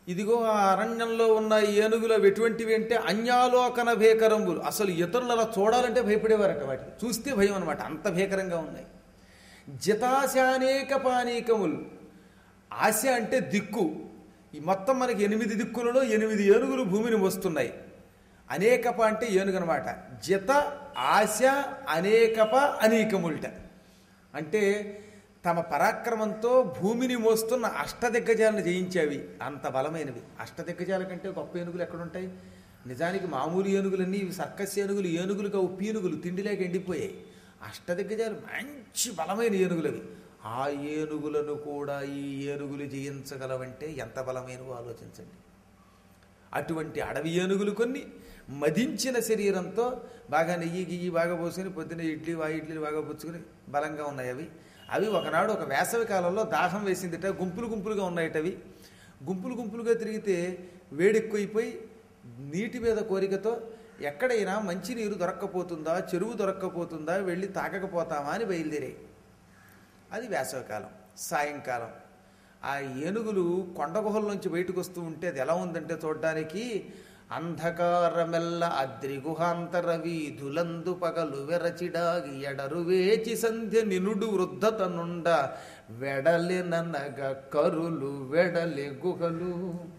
ఇదిగో ఆ అరణ్యంలో ఉన్న ఈ ఏనుగులు అవి ఎటువంటివి అంటే అన్యాలోకన భీకరంబులు అసలు ఇతరులు అలా చూడాలంటే భయపడేవారట వాటిని చూస్తే భయం అనమాట అంత భీకరంగా ఉన్నాయి జితాశానేక పానీకములు ఆశ అంటే దిక్కు ఈ మొత్తం మనకి ఎనిమిది దిక్కులలో ఎనిమిది ఏనుగులు భూమిని మోస్తున్నాయి అనేకప అంటే ఏనుగు అనమాట జిత ఆశ అనేకప అనేకముల్ట అంటే తమ పరాక్రమంతో భూమిని మోస్తున్న అష్టదిగ్గజాలను జయించేవి అంత బలమైనవి అష్టదిగ్గజాల కంటే గొప్ప ఏనుగులు ఎక్కడుంటాయి నిజానికి మామూలు ఏనుగులన్నీ ఇవి సర్కస్ ఏనుగులు ఏనుగులు కావు పీనుగులు తిండిలేక ఎండిపోయాయి అష్టదిగ్గజాలు మంచి బలమైన ఏనుగులు అవి ఆ ఏనుగులను కూడా ఈ ఏనుగులు జయించగలవంటే ఎంత బలమైనవో ఆలోచించండి అటువంటి అడవి ఏనుగులు కొన్ని మదించిన శరీరంతో బాగా నెయ్యి గియ్యి బాగా పోసుకుని పొద్దున్న ఇడ్లీ వా ఇడ్లీలు బాగా పుచ్చుకుని బలంగా ఉన్నాయి అవి అవి ఒకనాడు ఒక వేసవి కాలంలో దాహం వేసిందిట గుంపులు గుంపులుగా ఉన్నాయట అవి గుంపులు గుంపులుగా తిరిగితే వేడెక్కువైపోయి నీటి మీద కోరికతో ఎక్కడైనా మంచినీరు దొరక్కపోతుందా చెరువు దొరక్కపోతుందా వెళ్ళి తాగకపోతామా అని బయలుదేరాయి అది వేసవికాలం సాయంకాలం ఆ ఏనుగులు కొండ గుహల్లోంచి బయటకు వస్తూ ఉంటే అది ఎలా ఉందంటే చూడ్డానికి అంధకారమెల్ల అద్రి గుహాంతర వీధులందు పగలు వెరచిడాగి ఎడరు వేచి సంధ్య నినుడు వృద్ధతనుండ వెడలెననగ కరులు వెడలె గుహలు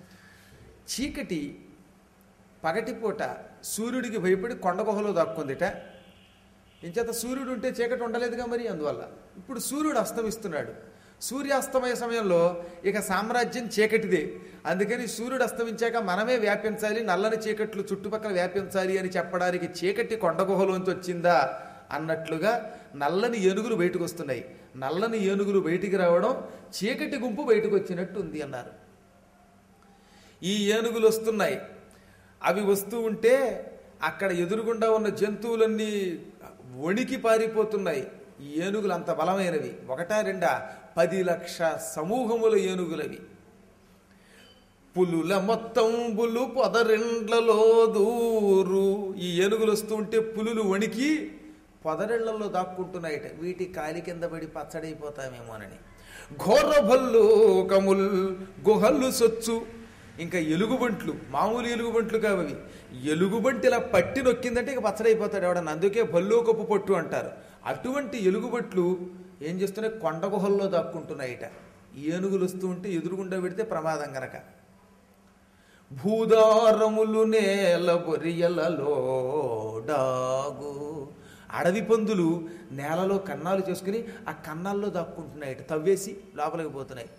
చీకటి పగటిపూట సూర్యుడికి భయపడి కొండ గుహలో దాక్కుందిట ఇంచేత సూర్యుడు ఉంటే చీకటి ఉండలేదుగా మరి అందువల్ల ఇప్పుడు సూర్యుడు అస్తమిస్తున్నాడు సూర్యాస్తమయ సమయంలో ఇక సామ్రాజ్యం చీకటిదే అందుకని సూర్యుడు అస్తమించాక మనమే వ్యాపించాలి నల్లని చీకట్లు చుట్టుపక్కల వ్యాపించాలి అని చెప్పడానికి చీకటి కొండ గుహలోంచి వచ్చిందా అన్నట్లుగా నల్లని ఏనుగులు బయటకు వస్తున్నాయి నల్లని ఏనుగులు బయటికి రావడం చీకటి గుంపు బయటకు వచ్చినట్టు ఉంది అన్నారు ఈ ఏనుగులు వస్తున్నాయి అవి వస్తూ ఉంటే అక్కడ ఎదురుగుండా ఉన్న జంతువులన్నీ వణికి పారిపోతున్నాయి ఈ ఏనుగులు అంత బలమైనవి ఒకటా రెండా పది లక్ష సమూహముల ఏనుగులవి పులుల మొత్తంబులు పొదరిండ్లలో దూరు ఈ ఏనుగులు వస్తూ ఉంటే పులులు వణికి పొదరిళ్లలో దాక్కుంటున్నాయట వీటి కాలి కింద పడి పచ్చడైపోతామేమోనని ఘోర భల్లు కముల్ గుహల్లు సొచ్చు ఇంకా ఎలుగుబంట్లు మామూలు ఎలుగుబంట్లు కావవి ఎలుగుబంటి ఇలా పట్టి నొక్కిందంటే ఇక పచ్చడైపోతాడు ఎవడన్నా అందుకే భల్లో కప్పు పొట్టు అంటారు అటువంటి ఎలుగుబంట్లు ఏం చేస్తున్నాయి కొండ గుహల్లో దాక్కుంటున్నాయిట ఏనుగులు వస్తూ ఉంటే ఎదురుగుండా పెడితే ప్రమాదం గనక భూదారములు నేల బొరియలలో డాగు అడవి పందులు నేలలో కన్నాలు చేసుకుని ఆ కన్నాల్లో దాక్కుంటున్నాయి తవ్వేసి లోపలికి పోతున్నాయి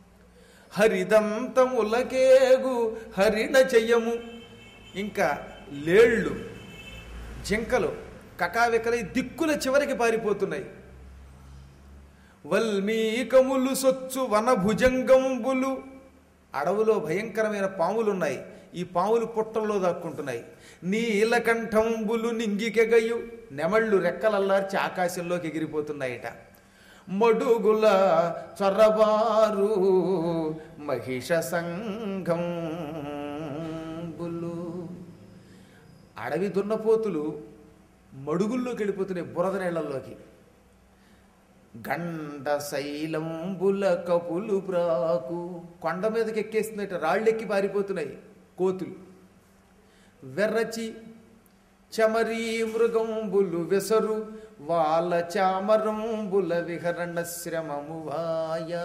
హరిదంతములకేగు హరిణ చెయ్యము ఇంకా లేళ్ళు జింకలు కకావికలై దిక్కుల చివరికి పారిపోతున్నాయి వల్మీకములు సొచ్చు వనభుజంగంబులు అడవులో భయంకరమైన పాములున్నాయి ఈ పాములు పుట్టల్లో దాక్కుంటున్నాయి నీలకంఠంబులు నింగికెగయు నెమళ్ళు రెక్కలల్లార్చి ఆకాశంలోకి ఎగిరిపోతున్నాయిట మడుగుల చొరబారు మహిష సంఘం అడవి దున్నపోతులు మడుగుల్లోకి వెళ్ళిపోతున్నాయి బురద నీళ్లలోకి గండ శైలంబుల కపులు ప్రాకు కొండ మీదకి ఎక్కేస్తున్నాయి రాళ్ళెక్కి పారిపోతున్నాయి కోతులు వెర్రచి చమరీ మృగంబులు వెసరు వాళ్ళ చామరంబుల విహరణ శ్రమము వాయా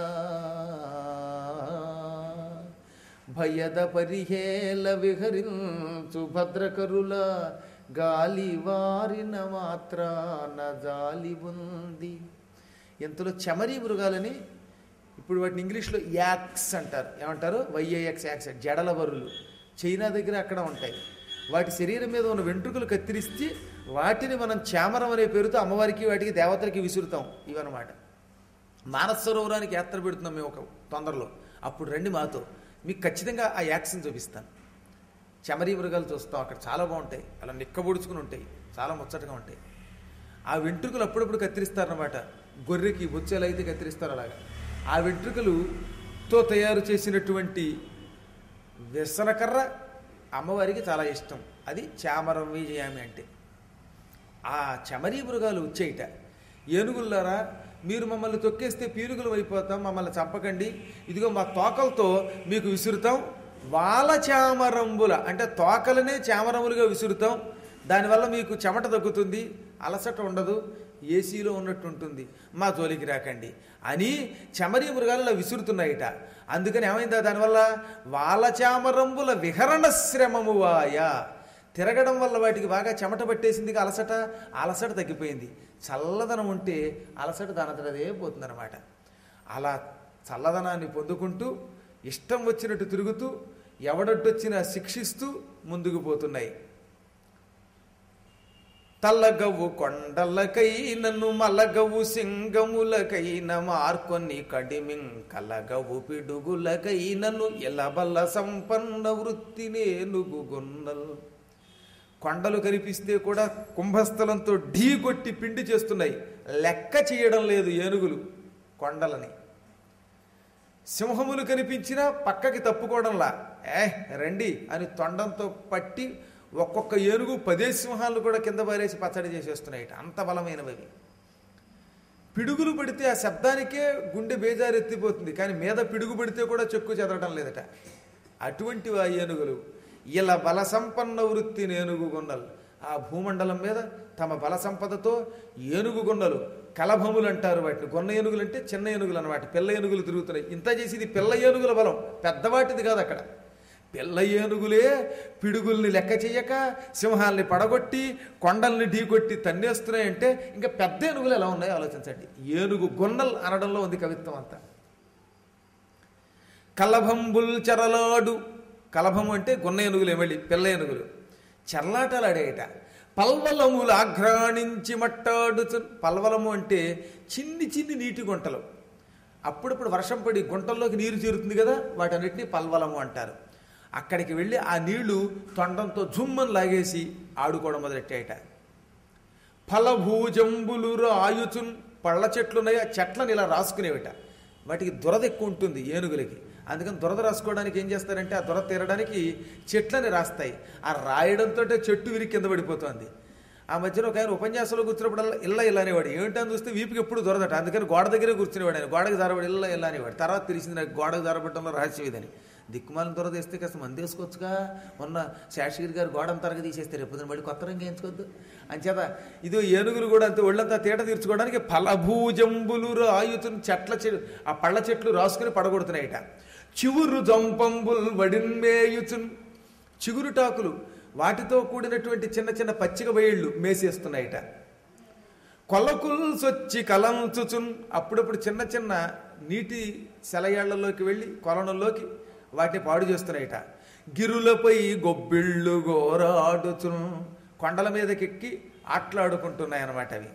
భయద పరిహేల విహరించు భద్రకరుల గాలి వారిన మాత్రాన జాలి ఉంది ఇంతలో చమరీ మృగాలని ఇప్పుడు వాటిని ఇంగ్లీష్లో యాక్స్ అంటారు ఏమంటారు వైఏఎక్స్ యాక్స్ జడల వరులు చైనా దగ్గర అక్కడ ఉంటాయి వాటి శరీరం మీద ఉన్న వెంట్రుకలు కత్తిరిస్తే వాటిని మనం చామరం అనే పేరుతో అమ్మవారికి వాటికి దేవతలకి విసురుతాం ఇవన్నమాట మానస సరోవరానికి యాత్ర పెడుతున్నాం మేము ఒక తొందరలో అప్పుడు రండి మాతో మీకు ఖచ్చితంగా ఆ యాక్షన్ చూపిస్తాను చమరీ మృగాలు చూస్తాం అక్కడ చాలా బాగుంటాయి అలా నిక్కబొడుచుకుని ఉంటాయి చాలా ముచ్చటగా ఉంటాయి ఆ వెంట్రుకలు అప్పుడప్పుడు కత్తిరిస్తారనమాట గొర్రెకి బొచ్చెలు అయితే కత్తిరిస్తారు అలాగా ఆ వెంట్రుకలుతో తయారు చేసినటువంటి వ్యసనకర్ర అమ్మవారికి చాలా ఇష్టం అది చామరం విజయామి అంటే ఆ చమరీ మృగాలు వచ్చేయట ఏనుగుల్లారా మీరు మమ్మల్ని తొక్కేస్తే పీనుగులు అయిపోతాం మమ్మల్ని చంపకండి ఇదిగో మా తోకలతో మీకు విసురుతాం వాల చామరంబుల అంటే తోకలనే చామరములుగా విసురుతాం దానివల్ల మీకు చెమట తగ్గుతుంది అలసట ఉండదు ఏసీలో ఉన్నట్టు ఉంటుంది మా జోలికి రాకండి అని చమరీ మృగాలు ఇలా విసురుతున్నాయిట అందుకని ఏమైందా దానివల్ల వాలచామరంబుల విహరణ శ్రమము వాయ తిరగడం వల్ల వాటికి బాగా చెమట పట్టేసింది అలసట అలసట తగ్గిపోయింది చల్లదనం ఉంటే అలసట దానతడదే పోతుందన్నమాట అలా చల్లదనాన్ని పొందుకుంటూ ఇష్టం వచ్చినట్టు తిరుగుతూ ఎవడొడ్డొచ్చినా శిక్షిస్తూ ముందుకు పోతున్నాయి తల్లగవ్వు కొండలకై నన్ను మలగవు సింగములకైన మార్కొని కడిమిం కలగవు పిడుగులకై నన్ను ఎలబల్ల సంపన్న వృత్తి నేనుగున్నల్ కొండలు కనిపిస్తే కూడా కుంభస్థలంతో ఢీ కొట్టి పిండి చేస్తున్నాయి లెక్క చేయడం లేదు ఏనుగులు కొండలని సింహములు కనిపించినా పక్కకి తప్పుకోవడంలా ఏ రండి అని తొండంతో పట్టి ఒక్కొక్క ఏనుగు పదే సింహాలను కూడా కింద పారేసి పచ్చడి చేసేస్తున్నాయి అంత బలమైనవి అవి. పిడుగులు పడితే ఆ శబ్దానికే గుండె బేజారెత్తిపోతుంది కానీ మీద పిడుగు పడితే కూడా చెక్కు చెదరడం లేదట అటువంటి ఆ ఏనుగులు ఇలా బల సంపన్న వృత్తి ఏనుగు గొన్నలు ఆ భూమండలం మీద తమ బల సంపదతో ఏనుగు గొన్నలు కలభములు అంటారు వాటిని గొన్న ఏనుగులు అంటే చిన్న ఏనుగులు అన్నమాట పిల్ల ఏనుగులు తిరుగుతున్నాయి ఇంత చేసి ఇది పిల్ల ఏనుగుల బలం పెద్దవాటిది కాదు అక్కడ పిల్ల ఏనుగులే పిడుగుల్ని లెక్క చెయ్యక సింహాల్ని పడగొట్టి కొండల్ని ఢీకొట్టి తన్నేస్తున్నాయంటే ఇంకా పెద్ద ఏనుగులు ఎలా ఉన్నాయో ఆలోచించండి ఏనుగు గొన్నల్ అనడంలో ఉంది కవిత్వం అంతా కలభంబుల్ చెరలాడు కలభము అంటే గొన్న ఏనుగులు ఏమళ్ళి పిల్ల ఏనుగులు చెర్లాటలు ఆడేయట పల్వలములు ఆఘ్రాణించి మట్టాడుచు పల్వలము అంటే చిన్ని చిన్ని నీటి గుంటలు అప్పుడప్పుడు వర్షం పడి గుంటల్లోకి నీరు చేరుతుంది కదా వాటన్నిటిని పల్వలము అంటారు అక్కడికి వెళ్ళి ఆ నీళ్లు తొండంతో జుమ్మని లాగేసి ఆడుకోవడం మొదలెట్టాయట ఫలభూజంబులు రాయుచున్ పళ్ళ చెట్లున్నాయి ఆ చెట్లను ఇలా రాసుకునేవిట వాటికి దురద ఎక్కువ ఉంటుంది ఏనుగులకి అందుకని దురద రాసుకోవడానికి ఏం చేస్తారంటే ఆ దురద తీరడానికి చెట్లని రాస్తాయి ఆ రాయడంతో చెట్టు విరిగి కింద పడిపోతుంది ఆ మధ్యలో ఒక ఆయన ఉపన్యాసంలో కూర్చున్నప్పుడల్లా ఇల్ల ఇలా అనేవాడు ఏమిటని చూస్తే వీపుకి ఎప్పుడు దొరదట అందుకని గోడ దగ్గరే కూర్చునేవాడు ఆయన గోడకి జారబడి ఇల్ల ఇలా అనేవాడు తర్వాత తెలిసింది నాకు గోడకు జారబడటంలో రహస్యం ఇదని దిక్కుమాలను దొరద వేస్తే కాస్త మంది వేసుకోవచ్చుగా మొన్న శేషగిరి గారు గోడను తరగ తీసేస్తే రేపు పొద్దున మళ్ళీ కొత్త రంగు వేయించుకోవద్దు అంచేత ఇది ఏనుగులు కూడా అంతే ఒళ్ళంతా తేట తీర్చుకోవడానికి ఫలభూజంబులు రాయుతుని చెట్ల చె ఆ పళ్ళ చెట్లు రాసుకుని పడగొడుతున్నాయిట చివురు జంపంబుల్ వడిన్మేయుచున్ చిగురుటాకులు వాటితో కూడినటువంటి చిన్న చిన్న పచ్చిక బయళ్ళు మేసేస్తున్నాయిట కొలకుల్ సొచ్చి కలంచుచున్ అప్పుడప్పుడు చిన్న చిన్న నీటి సెలయాళ్లలోకి వెళ్ళి కొలనుల్లోకి వాటిని పాడు చేస్తున్నాయిట గిరులపై గొబ్బిళ్ళు గోరాడుచున్ కొండల మీదకెక్కి ఆటలాడుకుంటున్నాయన్నమాట అవి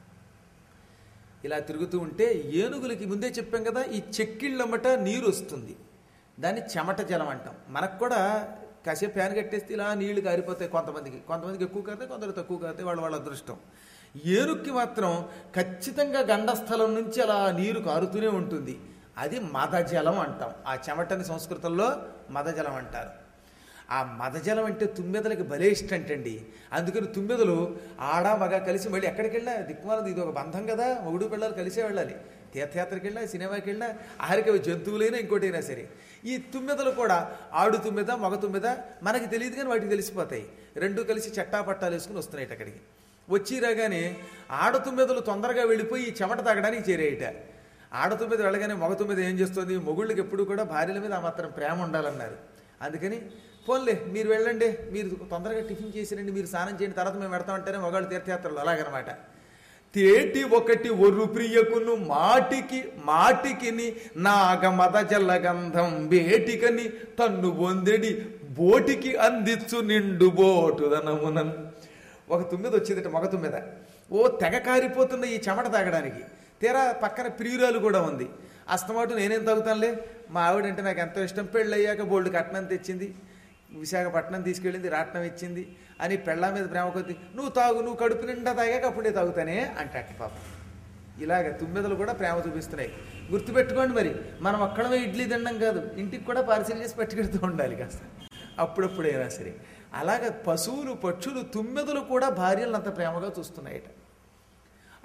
ఇలా తిరుగుతూ ఉంటే ఏనుగులకి ముందే చెప్పాం కదా ఈ చెక్కిళ్ళమ్మట నీరు వస్తుంది దాన్ని చెమట జలం అంటాం మనకు కూడా కాసేపు ఫ్యాన్ కట్టేస్తే ఇలా నీళ్లు కారిపోతాయి కొంతమందికి కొంతమందికి ఎక్కువ కారితే కొందరు తక్కువ కారితే వాళ్ళ వాళ్ళ అదృష్టం ఏనుక్కి మాత్రం ఖచ్చితంగా గండస్థలం నుంచి అలా నీరు కారుతూనే ఉంటుంది అది మదజలం అంటాం ఆ చెమటని సంస్కృతంలో మదజలం అంటారు ఆ మదజలం అంటే తుమ్మెదలకి భలే ఇష్టంటండి అందుకని తుమ్మెదలు ఆడ మగ కలిసి మళ్ళీ ఎక్కడికి వెళ్ళా దిక్కుమాలది ఇది ఒక బంధం కదా మొగుడు పిల్లలు కలిసే వెళ్ళాలి తీర్థయాత్రకి వెళ్ళా సినిమాకి వెళ్ళా ఆఖరికి అవి జంతువులైనా ఇంకోటైనా సరే ఈ తుమ్మెదలు కూడా ఆడు తుమ్మెద మగ తుమ్మెద మనకి తెలియదు కానీ వాటికి తెలిసిపోతాయి రెండు కలిసి చట్టా పట్టాలు వేసుకుని వస్తున్నాయి అక్కడికి వచ్చి రాగానే ఆడ తుమ్మెదలు తొందరగా వెళ్ళిపోయి ఈ చెమట తాగడానికి చేరేయట ఆడతు మీద వెళ్ళగానే మగతు మీద ఏం చేస్తుంది మొగుళ్ళకి ఎప్పుడు కూడా భార్యల మీద ఆ మాత్రం ప్రేమ ఉండాలన్నారు అందుకని పోన్లే మీరు వెళ్ళండి మీరు తొందరగా టిఫిన్ చేసిరండి మీరు స్నానం చేయండి తర్వాత మేము పెడతామంటేనే మగాళ్ళు తీర్థయాత్రలు అలాగనమాట తేటి ఒకటి ఒర్రు ప్రియకును మాటికి మాటికిని నాగమద జల్లగంధం బేటికని తన్ను పొందెడి బోటికి అందించు నిండు బోటుదనమునన్ ఒక తుమ్మిద వచ్చిందట మగ తుమ్మిద ఓ తెగ కారిపోతున్న ఈ చెమట తాగడానికి తీరా పక్కన ప్రియురాలు కూడా ఉంది అస్తమాటు నేనేం తాగుతానులే మా ఆవిడంటే నాకు ఎంతో ఇష్టం పెళ్ళయ్యాక బోల్డ్ కట్నం తెచ్చింది విశాఖపట్నం తీసుకెళ్ళింది రాట్నం ఇచ్చింది అని పెళ్ళ మీద ప్రేమ కొద్ది నువ్వు తాగు నువ్వు కడుపు నిండా తాగాక అప్పుడే తాగుతానే అంటట పాపం ఇలాగ తుమ్మెదలు కూడా ప్రేమ చూపిస్తున్నాయి గుర్తుపెట్టుకోండి మరి మనం అక్కడమే ఇడ్లీ తినడం కాదు ఇంటికి కూడా పార్సిల్ చేసి పట్టుకెడుతూ ఉండాలి కాస్త అప్పుడప్పుడైనా సరే అలాగ పశువులు పక్షులు తుమ్మెదలు కూడా భార్యలను అంత ప్రేమగా చూస్తున్నాయట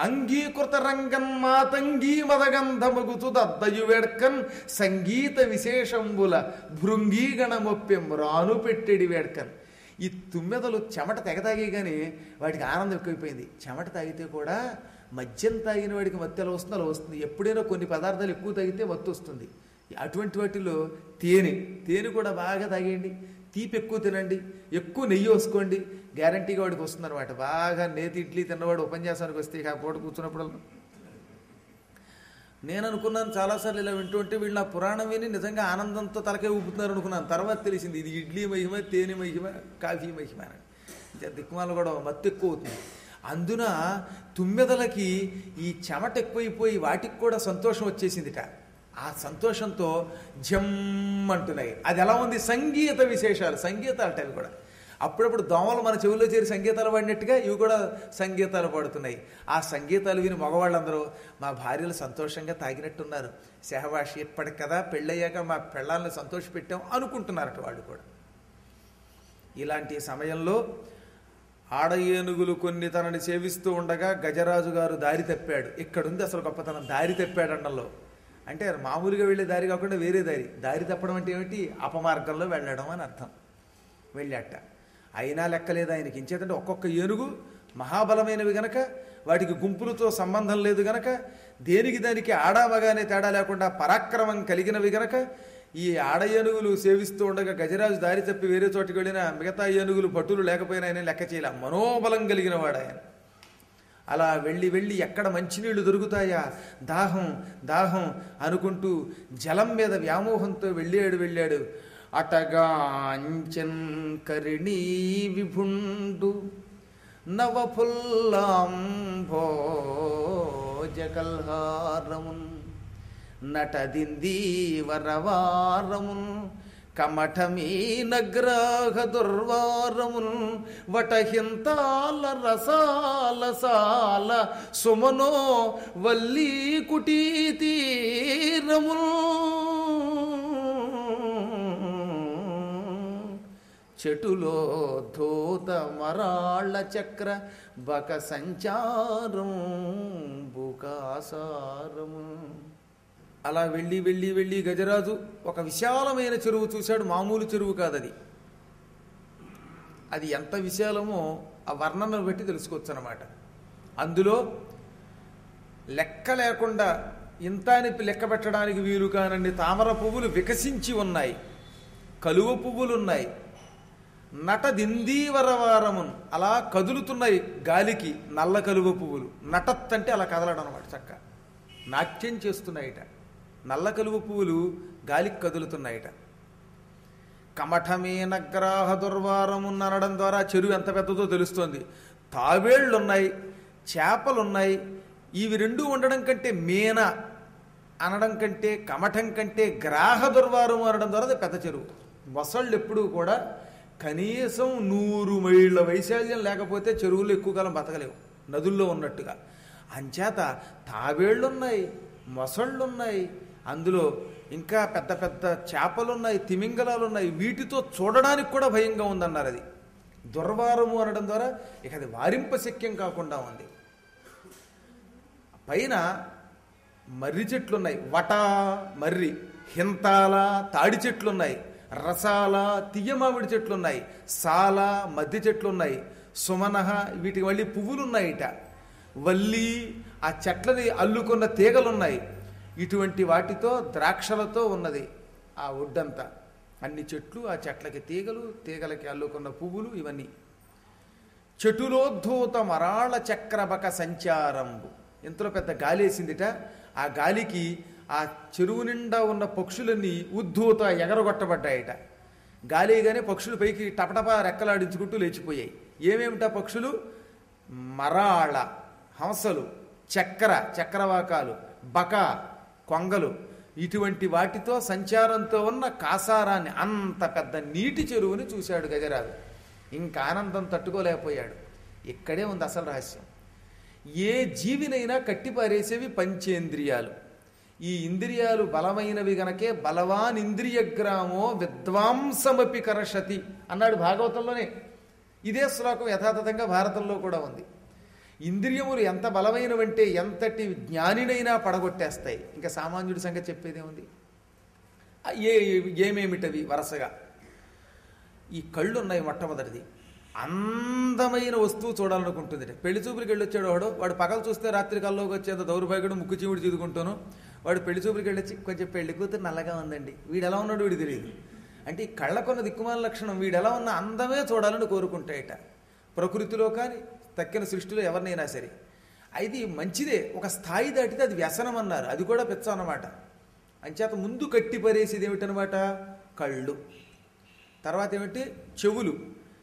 అంగీకృత రంగన్ మాతంగీ మదగంధమగుతు దద్దయు వేడ్కన్ సంగీత విశేషంబుల భృంగీగణమొప్పెం రాను పెట్టెడి వేడ్కన్ ఈ తుమ్మెదలు చెమట తెగ తాగి కానీ వాటికి ఆనందం ఎక్కువైపోయింది చెమట తాగితే కూడా మద్యం తాగిన వాడికి మత్తు ఎలా వస్తుందో అలా వస్తుంది ఎప్పుడైనా కొన్ని పదార్థాలు ఎక్కువ తాగితే మత్తు వస్తుంది అటువంటి వాటిలో తేనె తేనె కూడా బాగా తాగేయండి తీపి ఎక్కువ తినండి ఎక్కువ నెయ్యి వేసుకోండి గ్యారంటీగా వాడికి వస్తుంది అనమాట బాగా నేతి ఇడ్లీ తిన్నవాడు ఉపన్యాసానికి వస్తే ఇక ఆ పూట కూర్చున్నప్పుడు నేను అనుకున్నాను చాలాసార్లు ఇలా వింటూ ఉంటే వీళ్ళు నా పురాణం విని నిజంగా ఆనందంతో తలకే ఊపుతున్నారు అనుకున్నాను తర్వాత తెలిసింది ఇది ఇడ్లీ మహిమ తేనె మహిమ కాఫీ మహిమ అని ఇంకా దిక్కుమాల కూడా మత్తు ఎక్కువ అవుతుంది అందున తుమ్మెదలకి ఈ చెమట ఎక్కువైపోయి వాటికి కూడా సంతోషం వచ్చేసిందిట ఆ సంతోషంతో జమ్ అంటున్నాయి అది ఎలా ఉంది సంగీత విశేషాలు సంగీతాలు అవి కూడా అప్పుడప్పుడు దోమలు మన చెవుల్లో చేరి సంగీతాలు పాడినట్టుగా ఇవి కూడా సంగీతాలు పాడుతున్నాయి ఆ సంగీతాలు విని మగవాళ్ళందరూ మా భార్యలు సంతోషంగా తాగినట్టున్నారు సెహవాషి ఇప్పటికి కదా పెళ్ళయ్యాక మా పెళ్ళాలను సంతోషపెట్టాం అనుకుంటున్నారట వాళ్ళు కూడా ఇలాంటి సమయంలో ఆడ ఏనుగులు కొన్ని తనని సేవిస్తూ ఉండగా గజరాజు గారు దారి తప్పాడు ఇక్కడుంది అసలు గొప్పతనం దారి తప్పాడు అండంలో అంటే మామూలుగా వెళ్ళే దారి కాకుండా వేరే దారి దారి తప్పడం అంటే ఏమిటి అపమార్గంలో వెళ్ళడం అని అర్థం వెళ్ళాట అయినా లెక్కలేదు ఆయనకి ఇంచేతంటే ఒక్కొక్క ఏనుగు మహాబలమైనవి గనక వాటికి గుంపులతో సంబంధం లేదు గనక దేనికి దానికి ఆడామగానే తేడా లేకుండా పరాక్రమం కలిగినవి గనక ఈ ఆడ ఏనుగులు సేవిస్తూ ఉండగా గజరాజు దారి తప్పి వేరే చోటుకి వెళ్ళిన మిగతా ఏనుగులు పట్టులు లేకపోయినా ఆయన లెక్క చేయలే మనోబలం కలిగిన వాడు ఆయన అలా వెళ్ళి వెళ్ళి ఎక్కడ మంచినీళ్లు దొరుకుతాయా దాహం దాహం అనుకుంటూ జలం మీద వ్యామోహంతో వెళ్ళాడు వెళ్ళాడు అటగాంచన్ కరిణీ విభుండు నవఫుల్లాంభోజకల్హారమున్ నటదిందీ వరవారమున్ కమఠమీ నగ్రాహ దుర్వారమున్ వటహింతాల రసాల సాల సుమనో వల్లీ కుటీ తీరమున్ చెటులో ధూత మరాళ్ళ చక్ర బక సంచారం బుకాసారము అలా వెళ్ళి వెళ్ళి వెళ్ళి గజరాజు ఒక విశాలమైన చెరువు చూశాడు మామూలు చెరువు కాదది అది ఎంత విశాలమో ఆ వర్ణనను బట్టి తెలుసుకోవచ్చు అనమాట అందులో లెక్క లేకుండా ఇంత అని లెక్క పెట్టడానికి వీలు కానండి తామర పువ్వులు వికసించి ఉన్నాయి కలువ పువ్వులు ఉన్నాయి నట దిందీవరవారమున్ అలా కదులుతున్నాయి గాలికి నల్ల కలువ పువ్వులు నటత్ అంటే అలా కదలడం అనమాట చక్క నాట్యం చేస్తున్నాయిట నల్ల కలువ పువ్వులు గాలికి కదులుతున్నాయిట కమఠమేన గ్రాహ దుర్వారమున్ అనడం ద్వారా చెరువు ఎంత పెద్దదో తెలుస్తోంది తావేళ్లున్నాయి చేపలున్నాయి ఇవి రెండు ఉండడం కంటే మేన అనడం కంటే కమఠం కంటే గ్రాహ దుర్వారం అనడం ద్వారా అది పెద్ద చెరువు మొసళ్ళు ఎప్పుడూ కూడా కనీసం నూరు మైళ్ళ వైశాల్యం లేకపోతే చెరువులు ఎక్కువ కాలం బతకలేవు నదుల్లో ఉన్నట్టుగా అంచేత తావేళ్లున్నాయి మొసళ్ళున్నాయి అందులో ఇంకా పెద్ద పెద్ద చేపలున్నాయి తిమింగలాలు ఉన్నాయి వీటితో చూడడానికి కూడా భయంగా ఉందన్నారు అది దుర్వారము అనడం ద్వారా ఇక అది వారింపశక్యం కాకుండా ఉంది పైన మర్రి చెట్లున్నాయి వట మర్రి హింతాల తాడి చెట్లున్నాయి రసాల తియ్య మామిడి చెట్లున్నాయి సాల మధ్య చెట్లున్నాయి సుమనహ వీటికి మళ్ళీ పువ్వులున్నాయిట వల్లి ఆ చెట్లని అల్లుకున్న తీగలున్నాయి ఇటువంటి వాటితో ద్రాక్షలతో ఉన్నది ఆ ఒడ్డంతా అన్ని చెట్లు ఆ చెట్లకి తీగలు తీగలకి అల్లుకున్న పువ్వులు ఇవన్నీ చెటులోద్ధూత మరాళ చక్రబక సంచారంబు ఇంతలో పెద్ద గాలి వేసిందిట ఆ గాలికి ఆ చెరువు నిండా ఉన్న పక్షులన్నీ ఉద్ధూత ఎగరగొట్టబడ్డాయట గాలి గానే పక్షులు పైకి టపటప రెక్కలాడించుకుంటూ లేచిపోయాయి ఏమేమిటా పక్షులు మరాళ హంసలు చక్ర చక్రవాకాలు బక కొంగలు ఇటువంటి వాటితో సంచారంతో ఉన్న కాసారాన్ని అంత పెద్ద నీటి చెరువుని చూశాడు గజరాజు ఇంకా ఆనందం తట్టుకోలేకపోయాడు ఇక్కడే ఉంది అసలు రహస్యం ఏ జీవినైనా కట్టిపారేసేవి పంచేంద్రియాలు ఈ ఇంద్రియాలు బలమైనవి గనకే బలవాన్ ఇంద్రియగ్రామో విద్వాంసమపి కరషతి అన్నాడు భాగవతంలోనే ఇదే శ్లోకం యథాతథంగా భారతంలో కూడా ఉంది ఇంద్రియములు ఎంత బలమైనవంటే ఎంతటి జ్ఞానినైనా పడగొట్టేస్తాయి ఇంకా సామాన్యుడి సంగతి చెప్పేదేముంది ఆ ఏ ఏమేమిటవి వరుసగా ఈ కళ్ళు ఉన్నాయి మొట్టమొదటిది అందమైన వస్తువు చూడాలనుకుంటుంది పెళ్లి చూపులకు వెళ్ళొచ్చాడు వాడు వాడు పగలు చూస్తే రాత్రి కల్లోకి వచ్చేంత దౌర్భాగ్యుడు ముక్కు చీముడు చీదుకుంటాను వాడు పెళ్లి చూపులకు వెళ్ళొచ్చి కొంచెం పెళ్లి కూతురు నల్లగా ఉందండి వీడు ఎలా ఉన్నాడు వీడు తెలియదు అంటే ఈ కళ్ళకున్న దిక్కుమాల లక్షణం వీడు ఎలా ఉన్న అందమే చూడాలని కోరుకుంటాయట ప్రకృతిలో కానీ తక్కిన సృష్టిలో ఎవరినైనా సరే అది మంచిదే ఒక స్థాయి దాటితే అది వ్యసనం అన్నారు అది కూడా పెచ్చ అన్నమాట అంచేత ముందు కట్టి పరేసేది ఏమిటనమాట కళ్ళు తర్వాత ఏమిటి చెవులు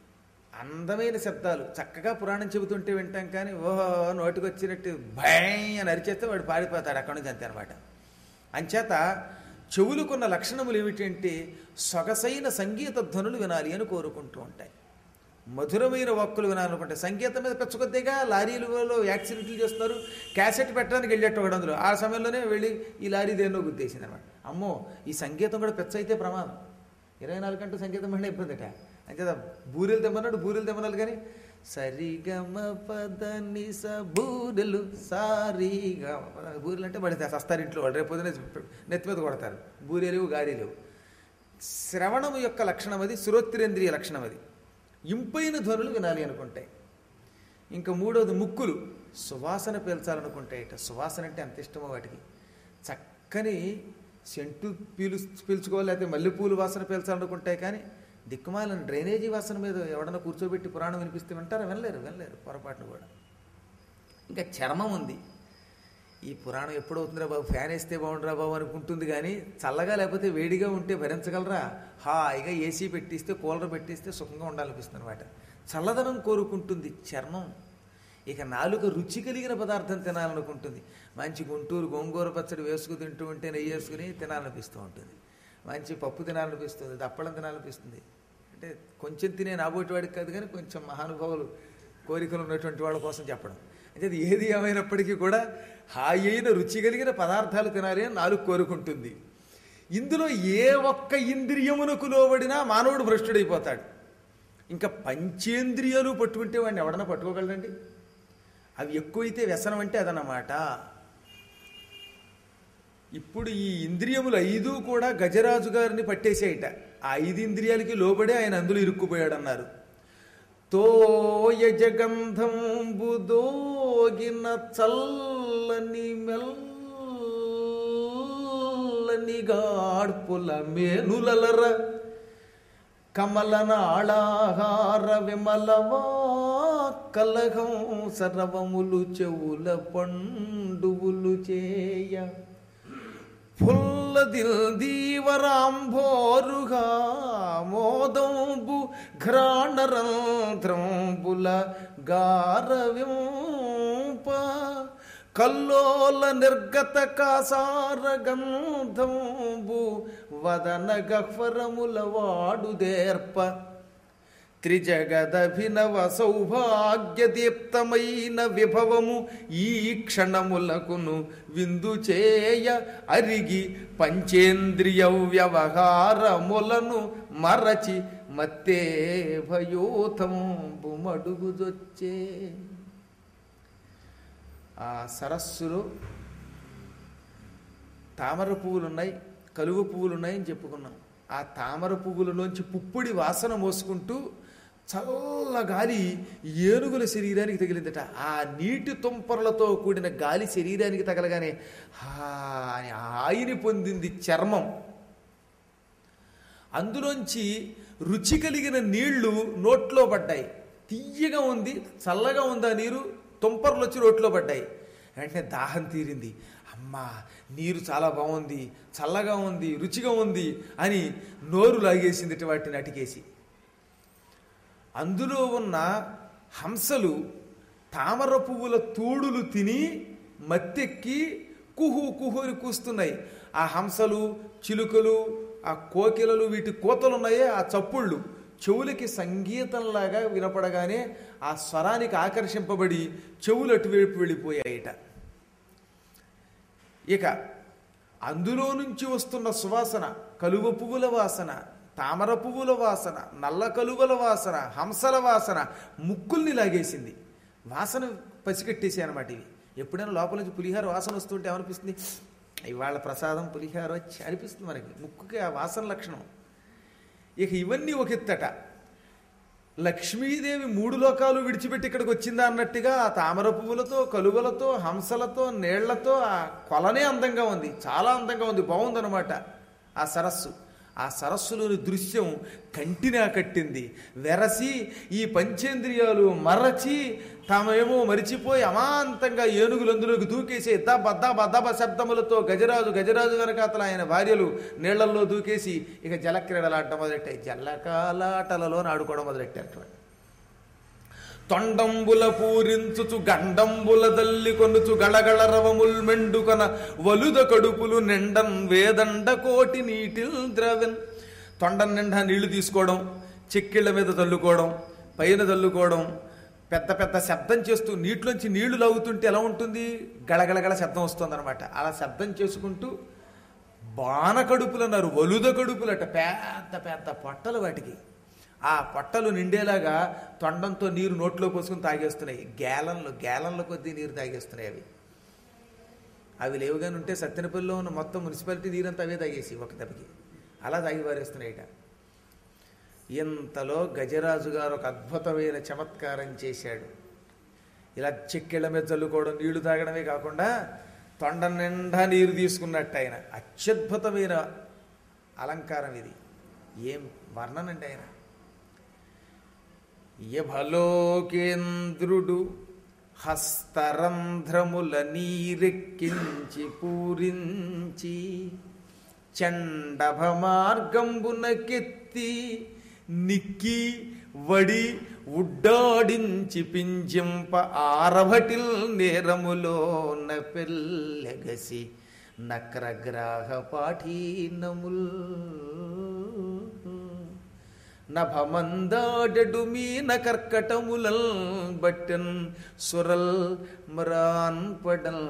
అందమైన శబ్దాలు చక్కగా పురాణం చెబుతుంటే వింటాం కానీ ఓహో నోటికి వచ్చినట్టు భయం అని అరిచేస్తే వాడు పారిపోతాడు అక్కడి నుంచి అంతే అనమాట అంచేత చెవులకున్న లక్షణములు ఏమిటంటే సొగసైన సంగీత ధ్వనులు వినాలి అని కోరుకుంటూ ఉంటాయి మధురమైన వాక్కులు వినాలనుకుంటే సంగీతం మీద పెచ్చకొద్దిగా లారీలలో యాక్సిడెంట్లు చేస్తున్నారు క్యాసెట్ పెట్టడానికి వెళ్ళేట్టు ఒకటి అందులో ఆ సమయంలోనే వెళ్ళి ఈ లారీ దేన్నో గుద్దేసింది అనమాట అమ్మో ఈ సంగీతం కూడా పెచ్చ అయితే ప్రమాదం ఇరవై నాలుగు గంటలు సంగీతం అంటే ఇబ్బందిట అంచేత బూరెలు తెమ్మన్నాడు బూరెలు తెమ్మన్నాడు కానీ సరిగమ పద నిస బూరెలు సారీగా బూరెలు అంటే పడితే సస్తారు ఇంట్లో వాళ్ళు రేపు పొద్దునే నెత్తి మీద కొడతారు బూరెలు గారెలు శ్రవణం యొక్క లక్షణం అది శ్రోత్రేంద్రియ లక్షణం అది ఇంపైన ధ్వనులు వినాలి అనుకుంటాయి ఇంకా మూడవది ముక్కులు సువాసన పీల్చాలనుకుంటాయట సువాసన అంటే అంత ఇష్టమో వాటికి చక్కని సెంటు పీలు పీల్చుకోవాలి లేకపోతే మల్లెపూలు వాసన పీల్చాలనుకుంటాయి కానీ దిక్కుమాలని డ్రైనేజీ వాసన మీద ఎవడన్నా కూర్చోబెట్టి పురాణం వినిపిస్తే వింటారా వినలేరు వినలేరు పొరపాటును కూడా ఇంకా చర్మం ఉంది ఈ పురాణం ఎప్పుడవుతుందిరా బాబు ఫ్యాన్ వేస్తే బాగుండరా బాబు అనుకుంటుంది కానీ చల్లగా లేకపోతే వేడిగా ఉంటే భరించగలరా హాయిగా ఏసీ పెట్టిస్తే కూలర్ పెట్టిస్తే సుఖంగా ఉండాలనిపిస్తుంది అనమాట చల్లదనం కోరుకుంటుంది చర్మం ఇక నాలుక రుచి కలిగిన పదార్థం తినాలనుకుంటుంది మంచి గుంటూరు గోంగూర పచ్చడి వేసుకు తింటూ ఉంటే నెయ్యి వేసుకుని తినాలనిపిస్తూ ఉంటుంది మంచి పప్పు తినాలనిపిస్తుంది దప్పడం తినాలనిపిస్తుంది అంటే కొంచెం తినే నాబోటి వాడికి కాదు కానీ కొంచెం మహానుభావులు కోరికలు ఉన్నటువంటి వాళ్ళ కోసం చెప్పడం అయితే అది ఏది ఏమైనప్పటికీ కూడా హాయి అయిన రుచి కలిగిన పదార్థాలు తినాలి అని నాలుగు కోరుకుంటుంది ఇందులో ఏ ఒక్క ఇంద్రియమునకు లోబడినా మానవుడు భ్రష్టుడైపోతాడు ఇంకా పంచేంద్రియాలు పట్టుకుంటే వాడిని ఎవడన్నా పట్టుకోగలడండి అవి ఎక్కువైతే వ్యసనం అంటే అదన్నమాట ఇప్పుడు ఈ ఇంద్రియములు ఐదు కూడా గజరాజు గారిని పట్టేసేయట ఆ ఐదు ఇంద్రియాలకి లోబడే ఆయన అందులో ఇరుక్కుపోయాడు అన్నారు తోయ జగంధంబుదోగిన చల్లని మెల్లని గాడ్పుల మేనులలర కమలనాళాహార విమలవా కలహం సర్వములు చెవుల పండువులు చేయ ఫుల్లదిల్దీవరాంభోరుగా మోదంబు ఘ్రాణరంధ్రంబుల గారవింప కల్లోల నిర్గత కాసార గంధంబు వదన గహ్వరముల వాడుదేర్ప త్రిజగదభినవ సౌభాగ్యదీప్తమైన విభవము ఈ క్షణములకును విందు చేయ అరిగి పంచేంద్రియ వ్యవహారములను మరచి మత్తే భయోతంబు మడుగుదొచ్చే ఆ సరస్సులో తామర పువ్వులు ఉన్నాయి కలువ పువ్వులు ఉన్నాయని చెప్పుకున్నాం ఆ తామర పువ్వులలోంచి పుప్పుడి వాసన మోసుకుంటూ చల్ల గాలి ఏనుగుల శరీరానికి తగిలిందట ఆ నీటి తుంపరలతో కూడిన గాలి శరీరానికి తగలగానే హా అని హాయిని పొందింది చర్మం అందులోంచి రుచి కలిగిన నీళ్లు నోట్లో పడ్డాయి తీయగా ఉంది చల్లగా ఉంది ఆ నీరు తుంపర్లు వచ్చి నోట్లో పడ్డాయి వెంటనే దాహం తీరింది అమ్మా నీరు చాలా బాగుంది చల్లగా ఉంది రుచిగా ఉంది అని నోరు లాగేసింది వాటిని అటికేసి అందులో ఉన్న హంసలు తామర పువ్వుల తూడులు తిని మత్తెక్కి కుహు కుహు అని కూస్తున్నాయి ఆ హంసలు చిలుకలు ఆ కోకిలలు వీటి కోతలు ఉన్నాయే ఆ చప్పుళ్ళు చెవులకి సంగీతంలాగా వినపడగానే ఆ స్వరానికి ఆకర్షింపబడి చెవులు అటువైపు వెళ్ళిపోయాయిట ఇక అందులో నుంచి వస్తున్న సువాసన కలువ పువ్వుల వాసన తామర పువ్వుల వాసన నల్ల కలువల వాసన హంసల వాసన ముక్కుల్ని లాగేసింది వాసన పసిగట్టేసాయి అనమాట ఇవి ఎప్పుడైనా లోపల నుంచి పులిహార వాసన వస్తుంటే ఏమనిపిస్తుంది ఇవాళ ప్రసాదం పులిహార వచ్చి అనిపిస్తుంది మనకి ముక్కుకి ఆ వాసన లక్షణం ఇక ఇవన్నీ ఒక ఎత్తట లక్ష్మీదేవి మూడు లోకాలు విడిచిపెట్టి ఇక్కడికి వచ్చిందా అన్నట్టుగా ఆ తామర పువ్వులతో కలువలతో హంసలతో నీళ్లతో ఆ కొలనే అందంగా ఉంది చాలా అందంగా ఉంది బాగుందన్నమాట ఆ సరస్సు ఆ సరస్సులోని దృశ్యం కంటినా కట్టింది వెరసి ఈ పంచేంద్రియాలు మరచి తామేమో మరిచిపోయి అమాంతంగా ఏనుగులు అందులోకి దూకేసి దబ్బ దబ్బ దబ్బ శబ్దములతో గజరాజు గజరాజు వెనకాతల ఆయన భార్యలు నీళ్లల్లో దూకేసి ఇక జలక్రీడలాడటం మొదలెట్టాయి జలకాలాటలలో ఆడుకోవడం మొదలెట్టారు తొండంబుల పూరించుచు గండంబుల దల్లి కొనుచు గళగళ రవముల్ మెండుకొన వలుద కడుపులు నిండన్ వేదండ కోటి నీటిల్ ద్రవెన్ తొండం నిండా నీళ్లు తీసుకోవడం చెక్కిళ్ళ మీద చల్లుకోవడం పైన చల్లుకోవడం పెద్ద పెద్ద శబ్దం చేస్తూ నీటిలోంచి నీళ్లు లాగుతుంటే ఎలా ఉంటుంది గళగళగళ శబ్దం వస్తుందన్నమాట అలా శబ్దం చేసుకుంటూ బాణ కడుపులు అన్నారు వలుద కడుపులట పెద్ద పెద్ద పొట్టలు వాటికి ఆ పొట్టలు నిండేలాగా తొండంతో నీరు నోట్లో పోసుకుని తాగేస్తున్నాయి గేలంలో గేలంలో కొద్దీ నీరు తాగేస్తున్నాయి అవి అవి లేవుగాని ఉంటే సత్తెనపల్లిలో ఉన్న మొత్తం మున్సిపాలిటీ నీరంతా అవే తాగేసి ఒక దెబ్బకి అలా తాగి పారేస్తున్నాయిట ఇంతలో గజరాజు గారు ఒక అద్భుతమైన చమత్కారం చేశాడు ఇలా చెక్కిళ్ళ మీద చల్లుకోవడం నీళ్లు తాగడమే కాకుండా తొండ నిండా నీరు తీసుకున్నట్టు ఆయన అత్యద్భుతమైన అలంకారం ఇది ఏం వర్ణనండి ఆయన యభలోకేంద్రుడు హస్తరంధ్రముల నీరెక్కించి పూరించి చండభ మార్గంబునకెత్తి నిక్కి వడి ఉడ్డాడించి పింజింప ఆరభటిల్ నేరములోన పెల్లెగసి నక్రగ్రాహ పాఠీనముల్ నభమందాడడు మీన కర్కటములల్ బట్టన్ సురల్ మ్రాన్ పడల్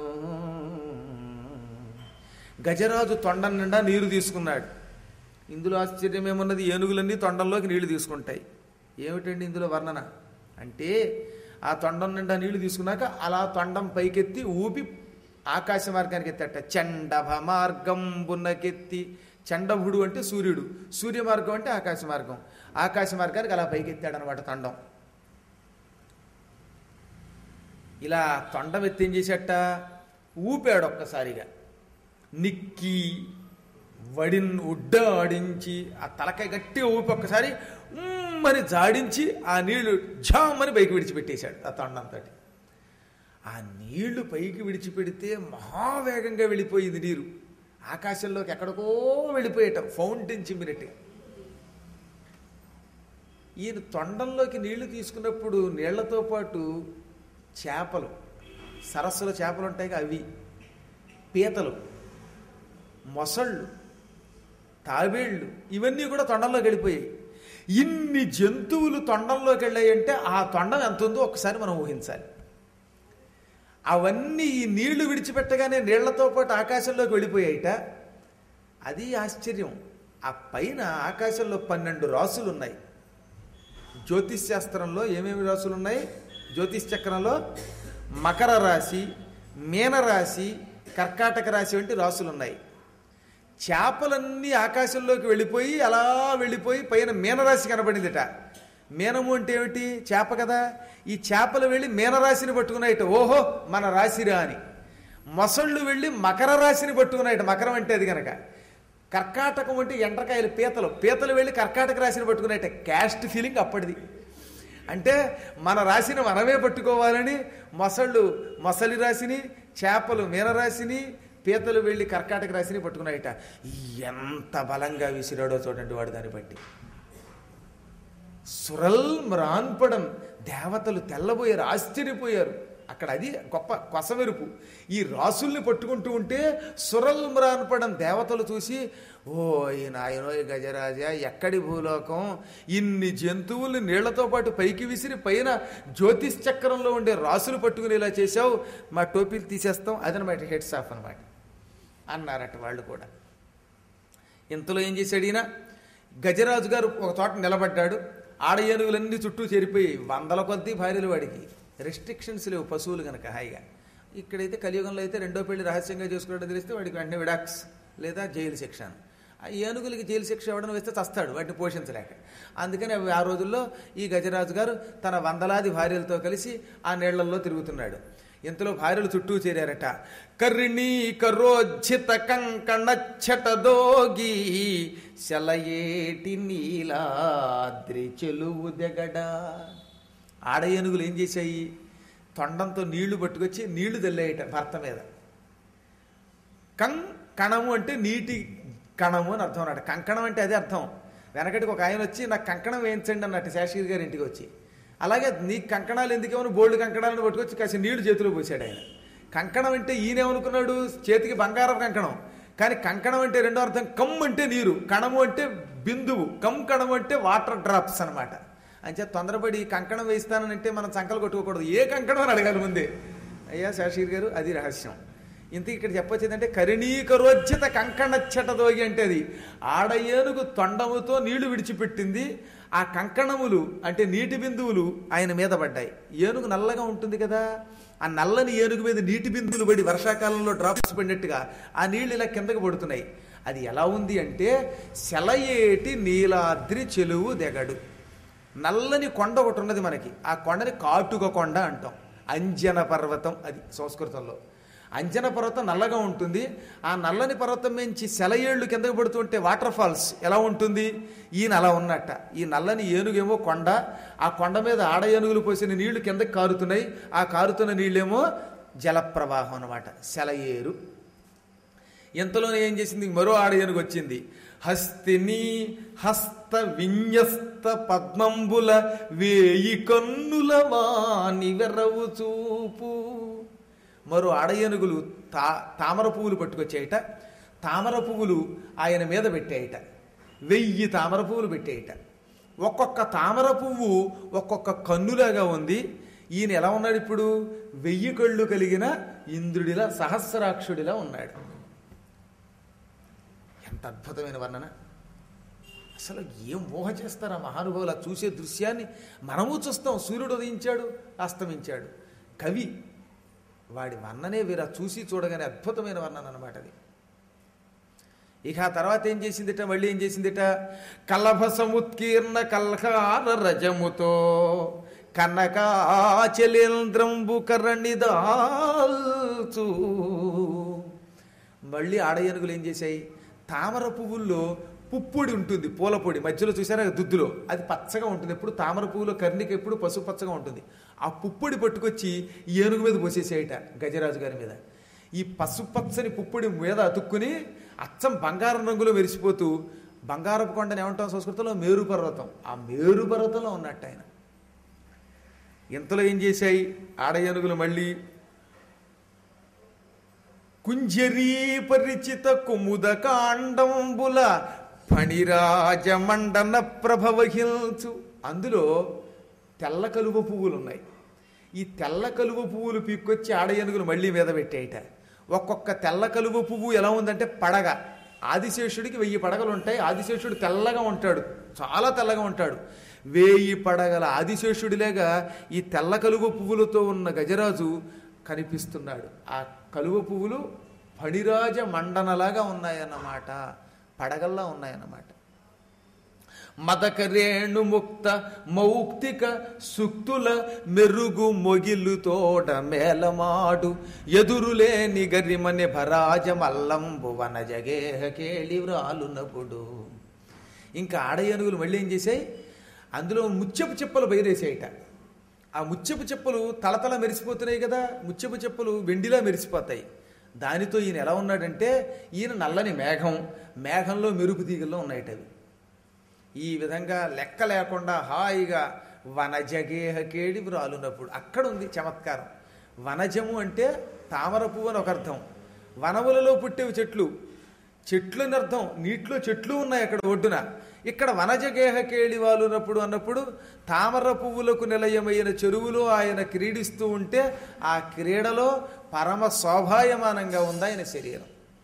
గజరాజు తొండం నిండా నీరు తీసుకున్నాడు ఇందులో ఆశ్చర్యం ఏమన్నది ఏనుగులన్నీ తొండంలోకి నీళ్లు తీసుకుంటాయి ఏమిటండి ఇందులో వర్ణన అంటే ఆ తొండం నిండా నీళ్లు తీసుకున్నాక అలా తొండం పైకెత్తి ఊపి ఆకాశ మార్గానికి ఎత్తట చండభ మార్గం బున్నకెత్తి చండభుడు అంటే సూర్యుడు సూర్య మార్గం అంటే ఆకాశ మార్గం ఆకాశ మార్గానికి అలా పైకెత్తాడు అనమాట తొండం ఇలా తొండం ఎత్తి ఏం చేసేట ఊపాడు ఒక్కసారిగా నిక్కి వడిన్ ఉడ్డాడించి ఆ తలకాయ గట్టిగా ఊపి ఒక్కసారి మరి జాడించి ఆ నీళ్లు ఝామని పైకి విడిచిపెట్టేశాడు ఆ తొండంతో ఆ నీళ్లు పైకి విడిచిపెడితే మహావేగంగా వెళ్ళిపోయింది నీరు ఆకాశంలోకి ఎక్కడికో వెళ్ళిపోయేటం ఫౌంటైన్ చిమ్మినట్టు ఈయన తొండంలోకి నీళ్లు తీసుకున్నప్పుడు నీళ్లతో పాటు చేపలు సరస్సులో చేపలు ఉంటాయి అవి పీతలు మొసళ్ళు తాబేళ్ళు ఇవన్నీ కూడా తొండంలోకి వెళ్ళిపోయాయి ఇన్ని జంతువులు తొండంలోకి వెళ్ళాయంటే ఆ తొండం ఎంత ఉందో ఒకసారి మనం ఊహించాలి అవన్నీ ఈ నీళ్లు విడిచిపెట్టగానే నీళ్లతో పాటు ఆకాశంలోకి వెళ్ళిపోయాయిట అది ఆశ్చర్యం ఆ పైన ఆకాశంలో పన్నెండు రాసులు ఉన్నాయి జ్యోతిష్ శాస్త్రంలో ఏమేమి రాసులు ఉన్నాయి జ్యోతిష్ చక్రంలో మకర రాశి మీనరాశి కర్కాటక రాశి వంటి రాసులు ఉన్నాయి చేపలన్నీ ఆకాశంలోకి వెళ్ళిపోయి అలా వెళ్ళిపోయి పైన మీనరాశి కనబడిందిట మీనము అంటే ఏమిటి చేప కదా ఈ చేపలు వెళ్ళి మీనరాశిని పట్టుకున్నాయిట ఓహో మన రాశిరా అని మొసళ్ళు వెళ్ళి మకర రాశిని పట్టుకున్నాయిట మకరం అంటే అది కనుక కర్కాటకం అంటే ఎండ్రకాయలు పీతలు పీతలు వెళ్ళి కర్కాటక రాశిని పట్టుకున్నాయిట క్యాస్ట్ ఫీలింగ్ అప్పటిది అంటే మన రాశిని మనమే పట్టుకోవాలని మొసళ్ళు మొసలి రాశిని చేపలు మీనరాశిని పీతలు వెళ్ళి కర్కాటక రాశిని పట్టుకున్నాయిట ఎంత బలంగా విసిరాడో చూడండి వాడు దాన్ని బట్టి సురల్ మ్రాన్పడం దేవతలు తెల్లబోయారు ఆశ్చర్యపోయారు అక్కడ అది గొప్ప కొసమెరుపు ఈ రాసుల్ని పట్టుకుంటూ ఉంటే సురల్ మ్రాన్పడం దేవతలు చూసి ఓ ఈ నాయనో ఈ గజరాజా ఎక్కడి భూలోకం ఇన్ని జంతువుల్ని నీళ్లతో పాటు పైకి విసిరి పైన జ్యోతిష్ చక్రంలో ఉండే రాసులు పట్టుకుని ఇలా చేశావు మా టోపీలు తీసేస్తాం అదనమాట హెడ్స్ ఆఫ్ అనమాట అన్నారట వాళ్ళు కూడా ఇంతలో ఏం చేశాడు ఈయన గజరాజు గారు ఒక చోట నిలబడ్డాడు ఆడ ఏనుగులన్నీ చుట్టూ చేరిపోయి వందల కొద్దీ భార్యలు వాడికి రెస్ట్రిక్షన్స్ లేవు పశువులు కనుక హాయిగా ఇక్కడైతే కలియుగంలో అయితే రెండో పెళ్లి రహస్యంగా చేసుకున్నట్టు తెలిస్తే వాడికి వెంటనే విడాక్స్ లేదా జైలు శిక్ష అని. ఆ ఏనుగులకి జైలు శిక్ష ఇవ్వడం వేస్తే చస్తాడు వాటిని పోషించలేక అందుకని అవి ఆ రోజుల్లో ఈ గజరాజు గారు తన వందలాది భార్యలతో కలిసి ఆ నీళ్లలో తిరుగుతున్నాడు ఇంతలో భార్యలు చుట్టూ చేరారట కర్రిణీ కరోజ్జిత కంకణ దోగి శలయేటి నీలాద్రి చెలువు దెగడ ఆడ ఏనుగులు ఏం చేశాయి తొండంతో నీళ్లు పట్టుకొచ్చి నీళ్లు తెల్లాయట భర్త మీద కం కణము అంటే నీటి కణము అని అర్థం అన్నట్టు కంకణం అంటే అదే అర్థం వెనకటికి ఒక ఆయన వచ్చి నాకు కంకణం వేయించండి అన్నట్టు శాస్త్రి గారి ఇంటికి వచ్చి అలాగే నీ కంకణాలు ఎందుకేమో బోల్డ్ కంకణాలను పట్టుకొచ్చి కాసి నీళ్లు చేతిలో పోసాడు ఆయన కంకణం అంటే ఈయనేమనుకున్నాడు చేతికి బంగారం కంకణం కానీ కంకణం అంటే రెండో అర్థం కమ్ అంటే నీరు కణము అంటే బిందువు కమ్ కణము అంటే వాటర్ డ్రాప్స్ అనమాట అంచే తొందరపడి కంకణం వేయిస్తానంటే మనం సంకలు కొట్టుకోకూడదు ఏ కంకణం అని అడగాలి ముందే అయ్యా శాషీర్ గారు అది రహస్యం ఇంత ఇక్కడ చెప్పొచ్చేదంటే కరిణీకరోజ్జిత కంకణచ్చట దోగి అంటే అది ఆడ ఏనుగు తొండముతో నీళ్లు విడిచిపెట్టింది ఆ కంకణములు అంటే నీటి బిందువులు ఆయన మీద పడ్డాయి ఏనుగు నల్లగా ఉంటుంది కదా ఆ నల్లని ఏనుగు మీద నీటి బిందువులు పడి వర్షాకాలంలో డ్రాప్స్ పడినట్టుగా ఆ నీళ్లు ఇలా కిందకు పడుతున్నాయి అది ఎలా ఉంది అంటే సెలయేటి నీలాద్రి చెలువు దెగడు నల్లని కొండ ఒకటి ఉన్నది మనకి ఆ కొండని కాటుక కొండ అంటాం అంజన పర్వతం అది సంస్కృతంలో అంజన పర్వతం నల్లగా ఉంటుంది ఆ నల్లని పర్వతం నుంచి సెలయేళ్లు కిందకు పడుతుంటే వాటర్ ఫాల్స్ ఎలా ఉంటుంది ఈయన అలా ఉన్నట్ట ఈ నల్లని ఏనుగేమో కొండ ఆ కొండ మీద ఆడ ఏనుగులు పోసిన నీళ్లు కిందకి కారుతున్నాయి ఆ కారుతున్న నీళ్ళేమో జలప్రవాహం అన్నమాట సెలయేరు ఇంతలోనే ఏం చేసింది మరో ఆడ ఏనుగు వచ్చింది హస్తిని హస్త విన్యస్త పద్మంబుల వేయి కన్నుల వాని వెర్రవు చూపు మరో ఆడ ఏనుగులు తా తామర పువ్వులు పట్టుకొచ్చాయట తామర పువ్వులు ఆయన మీద పెట్టాయట వెయ్యి తామర పువ్వులు పెట్టాయట ఒక్కొక్క తామర పువ్వు ఒక్కొక్క కన్నులాగా ఉంది ఈయన ఎలా ఉన్నాడు ఇప్పుడు వెయ్యి కళ్ళు కలిగిన ఇంద్రుడిలా సహస్రాక్షుడిలా ఉన్నాడు ఎంత అద్భుతమైన వర్ణన అసలు ఏం ఊహ చేస్తారా మహానుభావులు ఆ చూసే దృశ్యాన్ని మనము చూస్తాం సూర్యుడు ఉదయించాడు అస్తమించాడు కవి వాడి వర్ణనే వీరా చూసి చూడగానే అద్భుతమైన వర్ణన అనమాట అది ఇక ఆ తర్వాత ఏం చేసిందిట మళ్ళీ ఏం చేసిందిట కలభ సముత్కీర్ణ కల్హార రజముతో కనకాచలేంద్రంబు కరణిదాల్చు మళ్ళీ ఆడ ఏనుగులు ఏం చేశాయి తామర పువ్వుల్లో పుప్పొడి ఉంటుంది పూల పొడి మధ్యలో చూసారా దుద్దులో అది పచ్చగా ఉంటుంది ఎప్పుడు తామర పువ్వులో కర్ణిక ఎప్పుడు పసుపు పచ్చగా ఉంటుంది ఆ పుప్పొడి పట్టుకొచ్చి ఈ ఏనుగు మీద పోసేసేయట గజరాజు గారి మీద ఈ పసుపు పచ్చని పుప్పొడి మీద అతుక్కుని అచ్చం బంగారం రంగులో మెరిసిపోతూ బంగారపు కొండని ఏమంటాం సంస్కృతంలో మేరు పర్వతం ఆ మేరు పర్వతంలో ఉన్నట్టు ఆయన ఇంతలో ఏం చేశాయి ఆడ ఏనుగులు మళ్ళీ కుంజరీ పరిచిత కుముద కాండంబుల ఫణిరాజ మండన ప్రభవహిల్చు అందులో తెల్ల కలువ పువ్వులు ఉన్నాయి ఈ తెల్ల కలువ పువ్వులు పీక్కొచ్చి ఆడ ఏనుగులు మళ్ళీ మీద పెట్టేయట ఒక్కొక్క తెల్ల కలువ పువ్వు ఎలా ఉందంటే పడగ ఆదిశేషుడికి వెయ్యి పడగలు ఉంటాయి ఆదిశేషుడు తెల్లగా ఉంటాడు చాలా తెల్లగా ఉంటాడు వేయి పడగల ఆదిశేషుడిలాగా ఈ తెల్ల కలువ పువ్వులతో ఉన్న గజరాజు కనిపిస్తున్నాడు ఆ కలువ పువ్వులు ఫణిరాజ మండనలాగా ఉన్నాయన్నమాట పడగల్లా ఉన్నాయన్నమాట మదకరేణు ముక్త మౌక్తిక సుక్తుల మెరుగు మొగిలు తోడ మేలమాడు ఎదురులేని గరిమని భరాజ మల్లంబు వన జగేహ కేళి వ్రాలునప్పుడు ఇంకా ఆడ ఏనుగులు మళ్ళీ ఏం చేశాయి అందులో ముత్యపు చెప్పలు బయరేసాయిట ఆ ముత్యపు చెప్పులు తలతల మెరిసిపోతున్నాయి కదా ముత్యపు చెప్పులు వెండిలా మెరిసిపోతాయి దానితో ఈయన ఎలా ఉన్నాడంటే ఈయన నల్లని మేఘం మేఘంలో మెరుపు తీగల్లో ఉన్నాయట అవి ఈ విధంగా లెక్క లేకుండా హాయిగా వనజగేహ కేడి వ్రాలునప్పుడు అక్కడ ఉంది చమత్కారం వనజము అంటే తామర పువ్వు అని ఒక అర్థం వనములలో పుట్టేవి చెట్లు చెట్లు అని అర్థం నీటిలో చెట్లు ఉన్నాయి అక్కడ ఒడ్డున ఇక్కడ వనజగేహ కేళి వాలునప్పుడు అన్నప్పుడు తామర పువ్వులకు నిలయమైన చెరువులో ఆయన క్రీడిస్తూ ఉంటే ఆ క్రీడలో పరమ శోభాయమానంగా ఉంది ఆయన శరీరం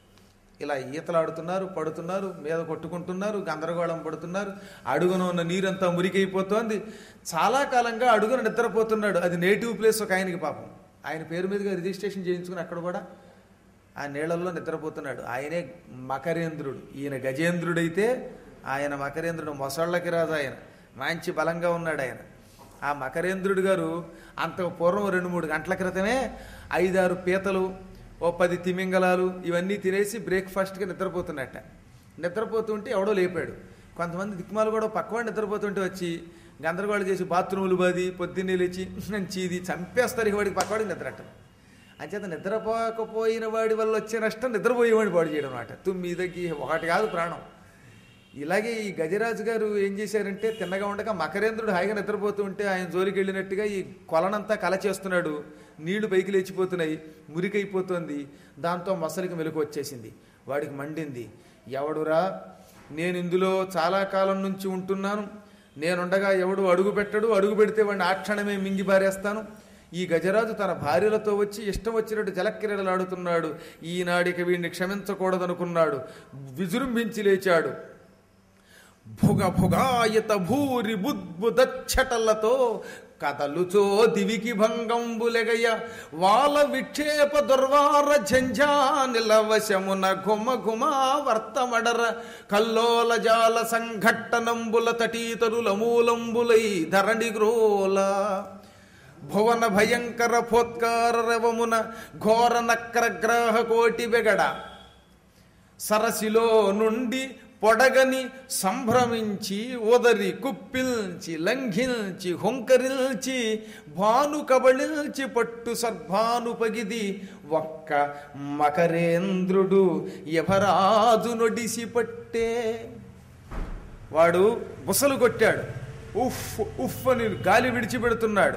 ఇలా ఈతలాడుతున్నారు పడుతున్నారు మీద కొట్టుకుంటున్నారు గందరగోళం పడుతున్నారు అడుగున ఉన్న నీరంతా మురికైపోతోంది చాలా కాలంగా అడుగున నిద్రపోతున్నాడు అది నేటివ్ ప్లేస్ ఒక ఆయనకి పాపం ఆయన పేరు మీదుగా రిజిస్ట్రేషన్ చేయించుకుని అక్కడ కూడా ఆ నీళ్ళల్లో నిద్రపోతున్నాడు ఆయనే మకరేంద్రుడు ఈయన గజేంద్రుడైతే ఆయన మకరేంద్రుడు మొసళ్ళకి రాదు ఆయన మంచి బలంగా ఉన్నాడు ఆయన ఆ మకరేంద్రుడు గారు అంత పూర్వం రెండు మూడు గంటల క్రితమే ఐదారు పీతలు ఓ పది తిమింగలాలు ఇవన్నీ తినేసి బ్రేక్ఫాస్ట్కి నిద్రపోతున్నట్ట నిద్రపోతుంటే ఎవడో లేపాడు కొంతమంది దిక్మాలు కూడా పక్కవాడు నిద్రపోతుంటే వచ్చి గందరగోళం చేసి బాత్రూములు బాది పొద్దున్నే లేచి చీది చంపేస్తారు ఇక వాడికి పక్కవాడికి నిద్రట్టం అంచేత నిద్రపోకపోయిన వాడి వల్ల వచ్చే నష్టం నిద్రపోయేవాడిని పాడు చేయడం అనమాట తుమ్మిదకి ఒకటి కాదు ప్రాణం ఇలాగే ఈ గజరాజు గారు ఏం చేశారంటే తిన్నగా ఉండగా మకరేంద్రుడు హాయిగా నిద్రపోతూ ఉంటే ఆయన జోలికి వెళ్ళినట్టుగా ఈ కొలనంతా కల చేస్తున్నాడు నీళ్లు పైకి లేచిపోతున్నాయి మురికైపోతుంది దాంతో మొసలికి మెలకు వచ్చేసింది వాడికి మండింది ఎవడురా నేను ఇందులో చాలా కాలం నుంచి ఉంటున్నాను నేనుండగా ఎవడు అడుగు పెట్టడు అడుగు పెడితే వాడిని ఆ క్షణమే మింగి పారేస్తాను ఈ గజరాజు తన భార్యలతో వచ్చి ఇష్టం వచ్చినట్టు జలక్రీడలాడుతున్నాడు ఈనాడిక వీడిని క్షమించకూడదనుకున్నాడు విజృంభించి లేచాడు భుగ భుగాయత భూరి బుద్బుదచ్చటలతో కదలుచో దివికి భంగంబులెగయ వాల విక్షేప దుర్వార ఝంఝా నిలవశమున ఘుమ ఘుమా వర్తమడర కల్లోల జాల సంఘట్టనంబుల తటీతరుల మూలంబులై ధరణి గ్రోల భువన భయంకర ఫోత్కార రవమున ఘోర నక్రగ్రాహ కోటి వెగడ సరసిలో నుండి పొడగని సంభ్రమించి ఉదరి కుప్పిల్చి లంఘించి హుంకరిల్చి భాను కబళిల్చి పట్టు సద్భాను పగిది ఒక్క మకరేంద్రుడు యభరాజు నొడిసి పట్టే వాడు బుసలు కొట్టాడు ఉఫ్ ఉఫ్ అని గాలి విడిచిపెడుతున్నాడు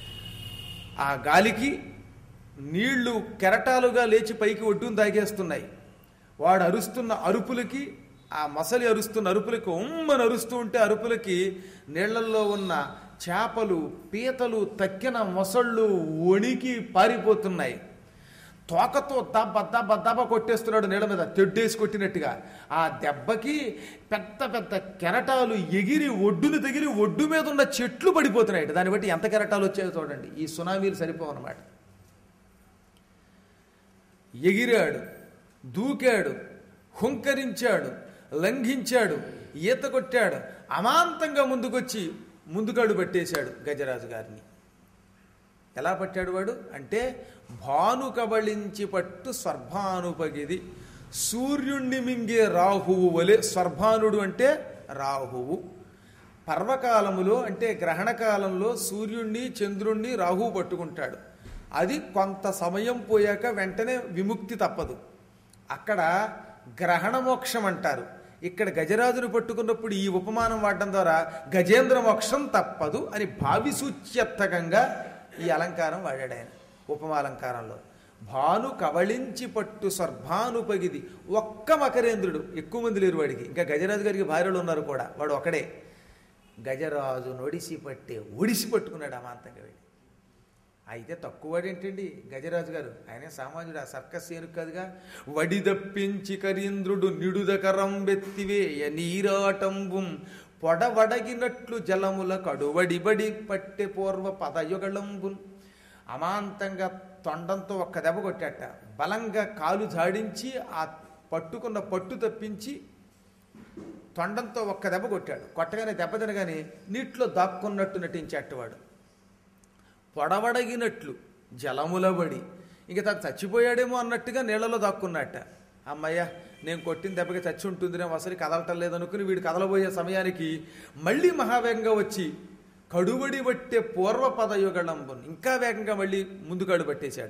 ఆ గాలికి నీళ్లు కెరటాలుగా లేచి పైకి ఒడ్డును తాగేస్తున్నాయి వాడు అరుస్తున్న అరుపులకి ఆ మసలి అరుస్తున్న అరుపులకి ఉమ్మని అరుస్తూ ఉంటే అరుపులకి నీళ్లల్లో ఉన్న చేపలు పీతలు తక్కిన మొసళ్ళు వణికి పారిపోతున్నాయి తోకతో దబ్బ దబ్బ దబ్బ కొట్టేస్తున్నాడు నీళ్ళ మీద తెడ్డేసి కొట్టినట్టుగా ఆ దెబ్బకి పెద్ద పెద్ద కెరటాలు ఎగిరి ఒడ్డును తగిలి ఒడ్డు మీద ఉన్న చెట్లు పడిపోతున్నాయి దాన్ని బట్టి ఎంత కెరటాలు వచ్చాయో చూడండి ఈ సునామీలు సరిపోవన్నమాట ఎగిరాడు దూకాడు హుంకరించాడు లంఘించాడు ఈత కొట్టాడు అమాంతంగా ముందుకొచ్చి ముందుకాడు పట్టేశాడు గజరాజు గారిని ఎలా పట్టాడు వాడు అంటే భాను కబళించి పట్టు స్వర్భానుపగిది సూర్యుణ్ణి మింగే రాహువు వలె స్వర్భానుడు అంటే రాహువు పర్వకాలములో అంటే గ్రహణ కాలంలో సూర్యుణ్ణి చంద్రుణ్ణి రాహువు పట్టుకుంటాడు అది కొంత సమయం పోయాక వెంటనే విముక్తి తప్పదు అక్కడ గ్రహణ మోక్షం అంటారు ఇక్కడ గజరాజును పట్టుకున్నప్పుడు ఈ ఉపమానం వాడడం ద్వారా గజేంద్ర మోక్షం తప్పదు అని భావి సూచ్యర్థకంగా ఈ అలంకారం వాడాడు ఆయన ఉపమాలంకారంలో భాను కవళించి పట్టు స్వర్భానుపగిది ఒక్క మకరేంద్రుడు ఎక్కువ మంది లేరు వాడికి ఇంకా గజరాజు గారికి భార్యలు ఉన్నారు కూడా వాడు ఒకడే గజరాజు నొడిసి పట్టే ఒడిసి పట్టుకున్నాడు అమాంతంగా వెళ్ళి అయితే తక్కువ ఏంటండి గజరాజు గారు ఆయనే సామాన్యుడు ఆ సర్కస్ ఏనుగు కాదుగా వడిదప్పించి కరీంద్రుడు నిడుదకరం బెత్తివేయ నీరాటంబుం పొడవడగినట్లు జలముల కడువడిబడి పట్టె పూర్వ పదయుగళంబున్ అమాంతంగా తొండంతో ఒక్క దెబ్బ కొట్టాట బలంగా కాలు జాడించి ఆ పట్టుకున్న పట్టు తప్పించి తొండంతో ఒక్క దెబ్బ కొట్టాడు కొట్టగానే దెబ్బ తినగానే నీటిలో దాక్కున్నట్టు నటించేటవాడు పొడవడగినట్లు జలములబడి ఇంక తను చచ్చిపోయాడేమో అన్నట్టుగా నీళ్లలో దాక్కున్నట్ట అమ్మయ్య నేను కొట్టిన దెబ్బకి చచ్చి ఉంటుందినే అసలు కదలటం లేదనుకుని వీడు కదలబోయే సమయానికి మళ్ళీ మహావేగంగా వచ్చి కడుబడి పట్టే పూర్వపద యుగళంబున్ ఇంకా వేగంగా మళ్ళీ ముందుకాడు పట్టేశాడు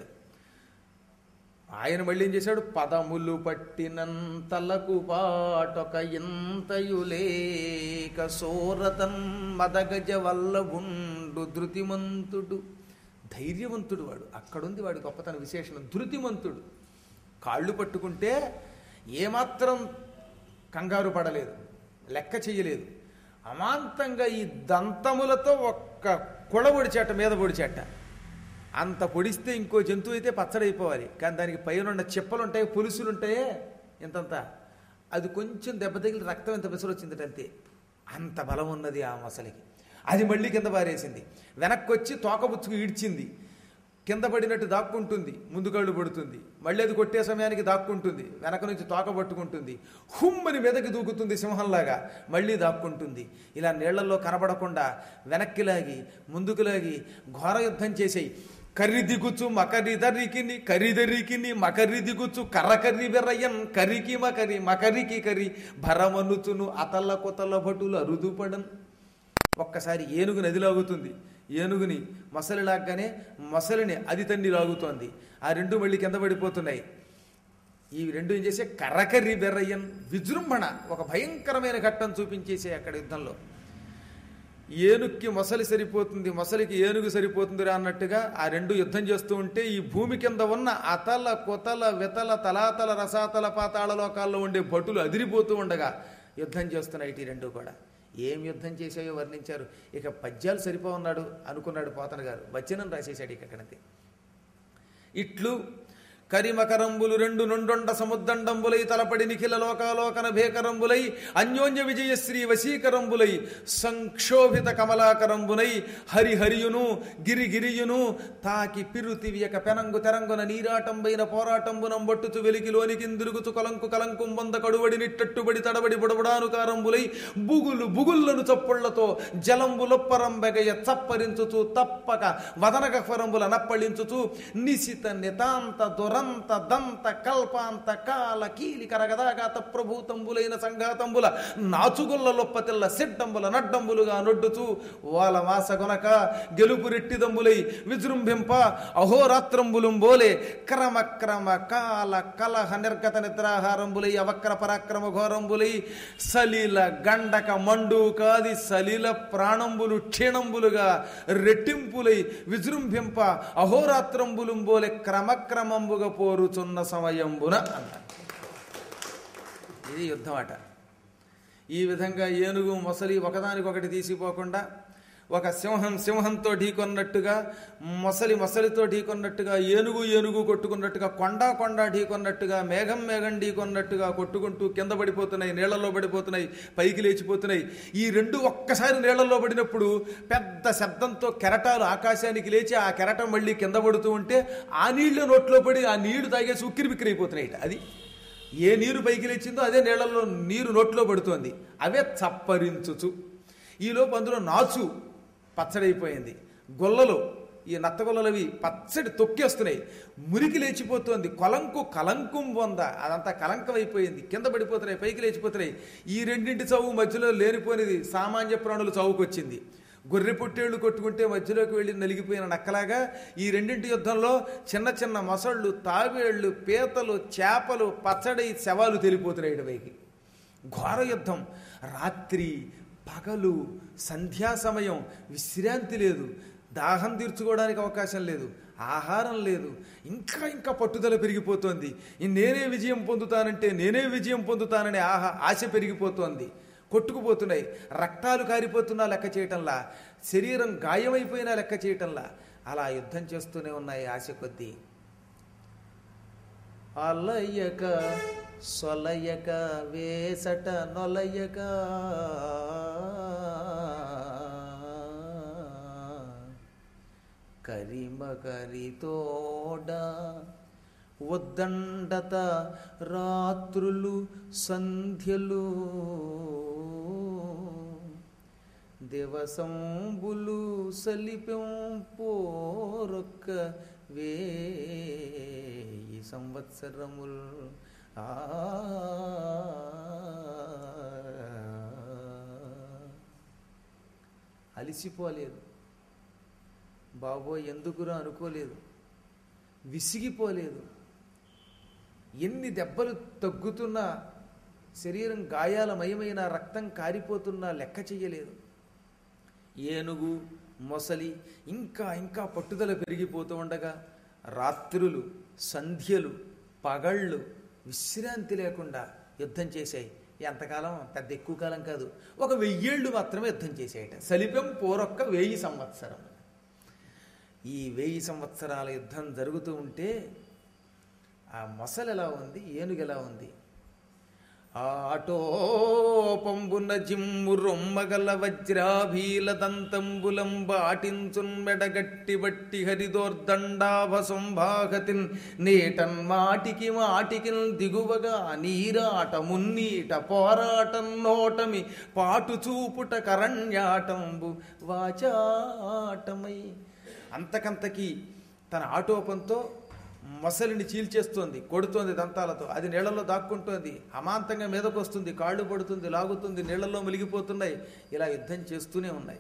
ఆయన మళ్ళీ ఏం చేశాడు పదములు పట్టినంతలకు పాటొక ఇంతయులేక సోరతన్ మదగజ వల్ల ఉండు ధృతిమంతుడు ధైర్యవంతుడు వాడు అక్కడుంది వాడి గొప్పతన విశేషణం ధృతిమంతుడు కాళ్ళు పట్టుకుంటే ఏమాత్రం కంగారు పడలేదు లెక్క చెయ్యలేదు అమాంతంగా ఈ దంతములతో ఒక్క కుళ పొడిచేట మీద పొడిచేట అంత పొడిస్తే ఇంకో జంతువు అయితే పచ్చడైపోవాలి కానీ దానికి పైన ఉన్న చిప్పలు ఉంటాయి పులుసులు ఉంటాయే ఇంతంత అది కొంచెం దెబ్బ తగిలి రక్తం ఎంత పిసరు వచ్చింది అంతే అంత బలం ఉన్నది ఆ మొసలికి అది మళ్ళీ కింద పారేసింది వెనక్కి వచ్చి తోకబుచ్చుకు ఈడ్చింది కింద పడినట్టు దాక్కుంటుంది ముందు కళ్ళు పడుతుంది మళ్ళీ అది కొట్టే సమయానికి దాక్కుంటుంది వెనక నుంచి తోక పట్టుకుంటుంది హుమ్మని మీదకి దూకుతుంది సింహంలాగా మళ్ళీ దాక్కుంటుంది ఇలా నీళ్లలో కనబడకుండా వెనక్కి లాగి ముందుకు లాగి ఘోర యుద్ధం చేసేయి కర్రి దిగుచ్చు మకరి దర్రికిని కరి దర్రికిని మకరి దిగుచ్చు కర్ర కర్రి బెర్రయ్యన్ కరికి మకరి మకరికి కరి భరమనుచును అతల్ల కొతల భటులు అరుదుపడన్ ఒక్కసారి ఏనుగు నది లాగుతుంది ఏనుగుని మొసలి లాగ్గానే మొసలిని అది తన్ని లాగుతోంది ఆ రెండు మళ్ళీ కింద పడిపోతున్నాయి ఈ రెండు ఏం చేసే కర్రకర్రి బెర్రయ్యన్ విజృంభణ ఒక భయంకరమైన ఘట్టం చూపించేసే అక్కడ యుద్ధంలో ఏనుక్కి మొసలి సరిపోతుంది మొసలికి ఏనుగు సరిపోతుందిరా అన్నట్టుగా ఆ రెండు యుద్ధం చేస్తూ ఉంటే ఈ భూమి కింద ఉన్న అతల కొతల వితల తలాతల రసాతల పాతాళ లోకాల్లో ఉండే భటులు అదిరిపోతూ ఉండగా యుద్ధం చేస్తున్నాయి ఈ రెండు కూడా ఏం యుద్ధం చేసాయో వర్ణించారు ఇక పద్యాలు సరిపోన్నాడు అనుకున్నాడు పోతన గారు వచనం రాసేశాడు ఇక అక్కడంతే ఇట్లు కరిమకరంబులు రెండు నుండొండ సముద్దండంబులై తలపడి నిఖిల లోకాలోకన భేకరంబులై అన్యోన్య విజయశ్రీ వశీకరంబులై సంక్షోభిత కమలాకరంబునై హరిహరియును గిరిగిరియును తాకి పిరుతివియక పెనంగు తెరంగున నీరాటంబైన పోరాటంబునం బొట్టుచు వెలికిలోనికిందురుగుచు కలంకు కలంకుం బొంద కడువడి నిట్టట్టుబడి తడబడి బుడబుడాను కారంబులై బుగులు బుగుళ్ళను చప్పుళ్లతో జలంబులొప్పరంబెగయ చప్పరించుచు తప్పక వదనక ఫరంబుల నప్పళించుచు నిశిత నితాంత దురంత దంత కల్పాంత కాల కీలి కరగదాగాత ప్రభూతంబులైన సంఘాతంబుల నాచుగుల్ల లొప్పతిల్ల సిడ్డంబుల నడ్డంబులుగా నొడ్డుచు వాల మాసగొనక గెలుపు రెట్టిదంబులై విజృంభింప అహోరాత్రంబులుం బోలే క్రమ క్రమ కాల కలహ నిర్గత నిద్రాహారంబులై అవక్ర పరాక్రమ ఘోరంబులై సలీల గండక మండు కాది సలీల ప్రాణంబులు క్షీణంబులుగా రెట్టింపులై విజృంభింప అహోరాత్రంబులుం బోలే క్రమక్రమంబుగా పోరుచున్న సమయంబున అన్నారు ఇది యుద్ధం అట ఈ విధంగా ఏనుగు మొసలి ఒకదానికొకటి తీసిపోకుండా ఒక సింహం సింహంతో ఢీకొన్నట్టుగా మొసలి మొసలితో ఢీకొన్నట్టుగా ఏనుగు ఏనుగు కొట్టుకున్నట్టుగా కొండ కొండ ఢీకొన్నట్టుగా మేఘం మేఘం ఢీకొన్నట్టుగా కొట్టుకుంటూ కింద పడిపోతున్నాయి నీళ్లలో పడిపోతున్నాయి పైకి లేచిపోతున్నాయి ఈ రెండు ఒక్కసారి నీళ్లలో పడినప్పుడు పెద్ద శబ్దంతో కెరటాలు ఆకాశానికి లేచి ఆ కెరటం మళ్ళీ కింద పడుతూ ఉంటే ఆ నీళ్లు నోట్లో పడి ఆ నీళ్లు తాగేసి ఉక్కిరి బిక్కిరి అయిపోతున్నాయి అది ఏ నీరు పైకి లేచిందో అదే నీళ్లలో నీరు నోట్లో పడుతోంది అవే చప్పరించుచు ఈలోపు అందులో నాచు పచ్చడైపోయింది గొల్లలు ఈ నత్తగొల్లలవి పచ్చడి తొక్కేస్తున్నాయి మురికి లేచిపోతోంది కొలంకు కలంకుం బొంద అదంతా కలంకం అయిపోయింది కింద పడిపోతున్నాయి పైకి లేచిపోతున్నాయి ఈ రెండింటి చదువు మధ్యలో లేనిపోనిది సామాన్య ప్రాణులు చౌకొచ్చింది గొర్రె పుట్టేళ్లు కొట్టుకుంటే మధ్యలోకి వెళ్ళి నలిగిపోయిన నక్కలాగా ఈ రెండింటి యుద్ధంలో చిన్న చిన్న మొసళ్ళు తావేళ్లు పీతలు చేపలు పచ్చడి శవాలు తెలిపోతున్నాయి ఇటువైకి ఘోర యుద్ధం రాత్రి పగలు సంధ్యా సమయం విశ్రాంతి లేదు దాహం తీర్చుకోవడానికి అవకాశం లేదు ఆహారం లేదు ఇంకా ఇంకా పట్టుదల పెరిగిపోతోంది ఈ నేనే విజయం పొందుతానంటే నేనే విజయం పొందుతాననే ఆహా ఆశ పెరిగిపోతోంది కొట్టుకుపోతున్నాయి రక్తాలు కారిపోతున్నా లెక్క చేయటంలా శరీరం గాయమైపోయినా లెక్క చేయటంలా అలా యుద్ధం చేస్తూనే ఉన్నాయి ఆశ కొద్దీ అలయక సొలయక వేసట నొలయక కరిమ కరితోడ ఉద్దండత రాత్రులు సంధ్యలు దివసంబులు సలిపెం పోరొక్క వేయి సంవత్సరముల్ ఆ అలిసిపోలేదు బాబోయ్ ఎందుకురా అనుకోలేదు విసిగిపోలేదు ఎన్ని దెబ్బలు తగ్గుతున్నా శరీరం గాయాలమయమైన రక్తం కారిపోతున్నా లెక్క చెయ్యలేదు ఏనుగు మొసలి ఇంకా ఇంకా పట్టుదల పెరిగిపోతూ ఉండగా రాత్రులు సంధ్యలు పగళ్ళు విశ్రాంతి లేకుండా యుద్ధం చేశాయి ఎంతకాలం పెద్ద ఎక్కువ కాలం కాదు ఒక వెయ్యేళ్ళు మాత్రమే యుద్ధం చేసేయట సలిపం పోరొక్క వెయ్యి సంవత్సరం ఈ వెయ్యి సంవత్సరాల యుద్ధం జరుగుతూ ఉంటే ఆ మొసలు ఎలా ఉంది ఏనుగు ఎలా ఉంది ఆటోపంబున జిమ్ము రొమ్మగల వజ్రాభీల దంతంబులం బాటించున్ మెడగట్టి బట్టి హరిదోర్దండాభ సంభాగతిన్ నేటన్ మాటికి మాటికి దిగువగా నీరాట మున్నీట పోరాటం నోటమి పాటు చూపుట కరణ్యాటంబు వాచాటమై అంతకంతకి తన ఆటోపంతో మొసలిని చీల్చేస్తోంది కొడుతోంది దంతాలతో అది నీళ్లలో దాక్కుంటోంది అమాంతంగా మీదకు వస్తుంది కాళ్ళు పడుతుంది లాగుతుంది నీళ్లలో మునిగిపోతున్నాయి ఇలా యుద్ధం చేస్తూనే ఉన్నాయి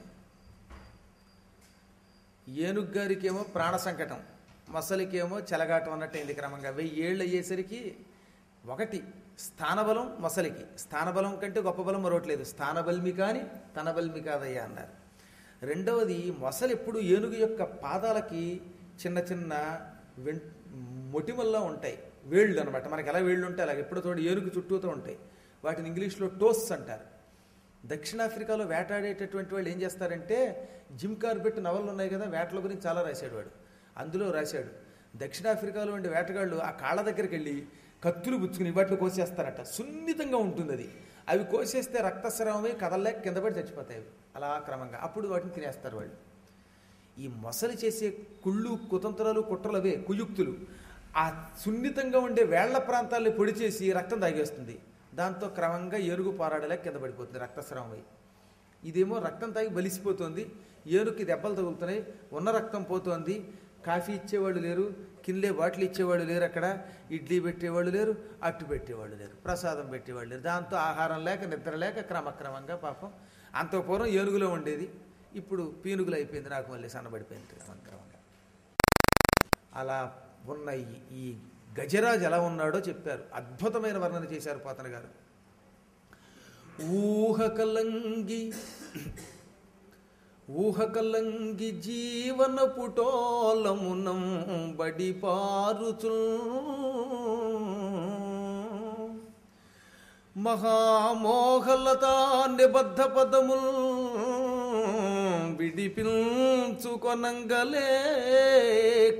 ఏనుగు గారికేమో ప్రాణ సంకటం మొసలికేమో చెలగాటం అన్నట్టయింది క్రమంగా వెయ్యి ఏళ్ళు అయ్యేసరికి ఒకటి స్థానబలం మొసలికి స్థానబలం కంటే గొప్ప బలం మరొకట్లేదు స్థానబల్మి కాని తన బల్మి కాదయ్యా అన్నారు రెండవది మొసలి ఎప్పుడు ఏనుగు యొక్క పాదాలకి చిన్న చిన్న వెం మొటిమల్లా ఉంటాయి వేళ్ళు అనమాట మనకి ఎలా వేళ్ళు ఉంటాయి అలాగే ఎప్పుడు తోడు ఏనుగు చుట్టూతో ఉంటాయి వాటిని ఇంగ్లీష్లో టోస్ అంటారు దక్షిణాఫ్రికాలో వేటాడేటటువంటి వాళ్ళు ఏం చేస్తారంటే జిమ్ కార్బెట్ నవలు ఉన్నాయి కదా వేటల గురించి చాలా రాశాడు వాడు అందులో రాశాడు దక్షిణాఫ్రికాలో ఉండే వేటగాళ్ళు ఆ కాళ్ళ దగ్గరికి వెళ్ళి కత్తులు పుచ్చుకుని వాటిని కోసేస్తారట సున్నితంగా ఉంటుంది అది అవి కోసేస్తే రక్తస్రావమై కదలలేక కింద పడి చచ్చిపోతాయి అవి అలా క్రమంగా అప్పుడు వాటిని తినేస్తారు వాళ్ళు ఈ మొసలి చేసే కుళ్ళు కుతంత్రాలు కుట్రలు అవే కుయుక్తులు ఆ సున్నితంగా ఉండే వేళ్ల ప్రాంతాల్లో పొడి చేసి రక్తం తాగేస్తుంది దాంతో క్రమంగా ఏనుగు పారాడలేక కింద పడిపోతుంది రక్తస్రావమై ఇదేమో రక్తం తాగి బలిసిపోతుంది ఏనుగుకి దెబ్బలు తగులుతున్నాయి ఉన్న రక్తం పోతోంది కాఫీ ఇచ్చేవాళ్ళు లేరు కిందే బాటిల్ ఇచ్చేవాళ్ళు లేరు అక్కడ ఇడ్లీ పెట్టేవాళ్ళు లేరు అట్టు పెట్టేవాళ్ళు లేరు ప్రసాదం పెట్టేవాళ్ళు లేరు దాంతో ఆహారం లేక నిద్ర లేక క్రమక్రమంగా పాపం అంత పూర్వం ఏనుగులో ఉండేది ఇప్పుడు పీనుగులు అయిపోయింది నాకు మళ్ళీ సన్నబడిపోయింది క్రమక్రమంగా అలా ఉన్న ఈ- ఈ గజరాజు ఎలా ఉన్నాడో చెప్పారు అద్భుతమైన వర్ణన చేశారు పోతన గారు ఊహకలంగి ఊహకలంగి జీవన పుటోలమునం బడి పారుచు మహామోహలతా నిబద్ధ పదముల్ విడిపించుకొనంగలేక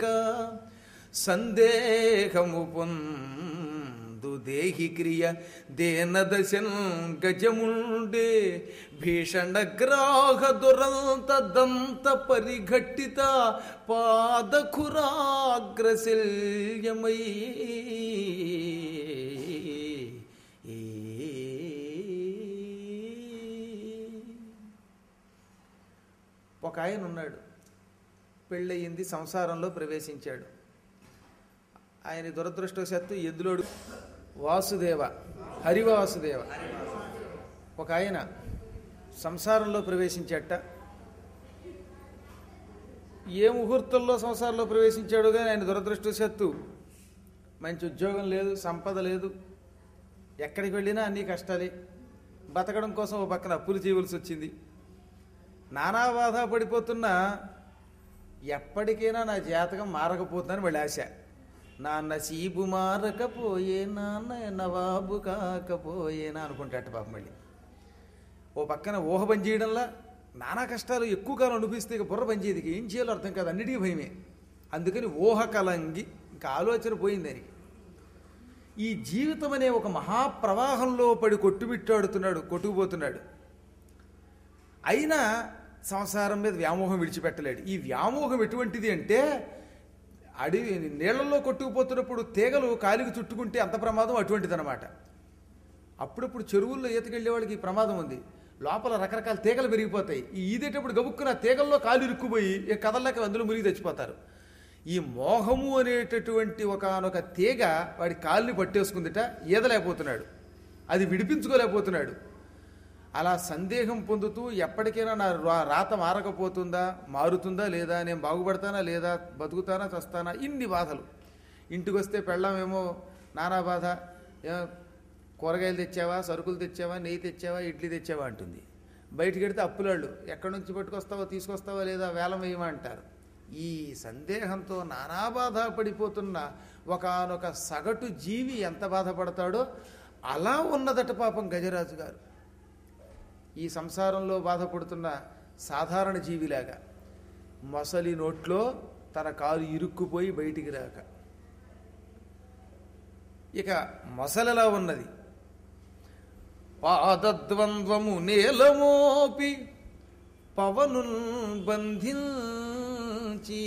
సందేహము పొందు దేహి క్రియ దేనదశన్ గజముండే భీషణగ్రాహ దురంత దంత పరిఘట్టిత పాదఖురాగ్రశల్యమై ఒక ఆయన ఉన్నాడు పెళ్ళయింది సంసారంలో ప్రవేశించాడు ఆయన దురదృష్టవశాత్తు ఎద్దులోడు వాసుదేవ హరివాసుదేవ ఒక ఆయన సంసారంలో ప్రవేశించాట ఏ ముహూర్తంలో సంసారంలో ప్రవేశించాడు కానీ ఆయన దురదృష్టవశాత్తు మంచి ఉద్యోగం లేదు సంపద లేదు ఎక్కడికి వెళ్ళినా అన్ని కష్టాలే బతకడం కోసం ఓ పక్కన అప్పులు చేయవలసి వచ్చింది నానా బాధ పడిపోతున్నా ఎప్పటికైనా నా జాతకం మారకపోతుందని వాళ్ళ ఆశ నాన్న సీబు మారకపోయే నాన్న నవాబు కాకపోయేనా అనుకుంటాట పాపం మళ్ళీ ఓ పక్కన ఊహ పని చేయడంలా నానా కష్టాలు ఎక్కువ కాలం అనిపిస్తే ఇక బుర్ర పని చేయదు ఇక ఏం చేయాలో అర్థం కాదు అన్నిటికీ భయమే అందుకని ఊహ కలంగి ఇంకా ఆలోచన పోయింది దానికి ఈ జీవితం అనే ఒక మహాప్రవాహంలో పడి కొట్టుమిట్టాడుతున్నాడు కొట్టుకుపోతున్నాడు అయినా సంసారం మీద వ్యామోహం విడిచిపెట్టలేడు ఈ వ్యామోహం ఎటువంటిది అంటే అడవి నీళ్లలో కొట్టుకుపోతున్నప్పుడు తీగలు కాలికి చుట్టుకుంటే అంత ప్రమాదం అటువంటిదన్నమాట అప్పుడప్పుడు చెరువుల్లో ఈతకెళ్ళే వాళ్ళకి ఈ ప్రమాదం ఉంది లోపల రకరకాల తీగలు పెరిగిపోతాయి ఈ ఈదేటప్పుడు గబుక్కున ఆ తీగల్లో కాలు ఇరుక్కుపోయి ఇక కదలలేక అందులో మునిగి తెచ్చిపోతారు ఈ మోహము అనేటటువంటి ఒకనొక తీగ వాడి కాలుని పట్టేసుకుందిట ఈదలేకపోతున్నాడు అది విడిపించుకోలేకపోతున్నాడు అలా సందేహం పొందుతూ ఎప్పటికైనా నా రా- రాత మారకపోతుందా మారుతుందా లేదా నేను బాగుపడతానా లేదా బతుకుతానా చస్తానా ఇన్ని బాధలు ఇంటికి వస్తే పెళ్ళామేమో నానా బాధ ఏ, కూరగాయలు తెచ్చావా సరుకులు తెచ్చావా నెయ్యి తెచ్చావా ఇడ్లీ తెచ్చావా అంటుంది బయటికి వెడితే అప్పులాళ్ళు ఎక్కడి నుంచి పట్టుకొస్తావో తీసుకొస్తావా లేదా వేలం వేయమా అంటారు ఈ సందేహంతో నానా బాధ పడిపోతున్న ఒకనొక సగటు జీవి ఎంత బాధపడతాడో అలా ఉన్నదట పాపం గజరాజు గారు ఈ సంసారంలో బాధపడుతున్న సాధారణ జీవిలాగా మొసలి నోట్లో తన కాలు ఇరుక్కుపోయి బయటికి రాక ఇక మొసలలా ఉన్నది పాదద్వంద్వము నేలమోపి పవనుల్ బంధించి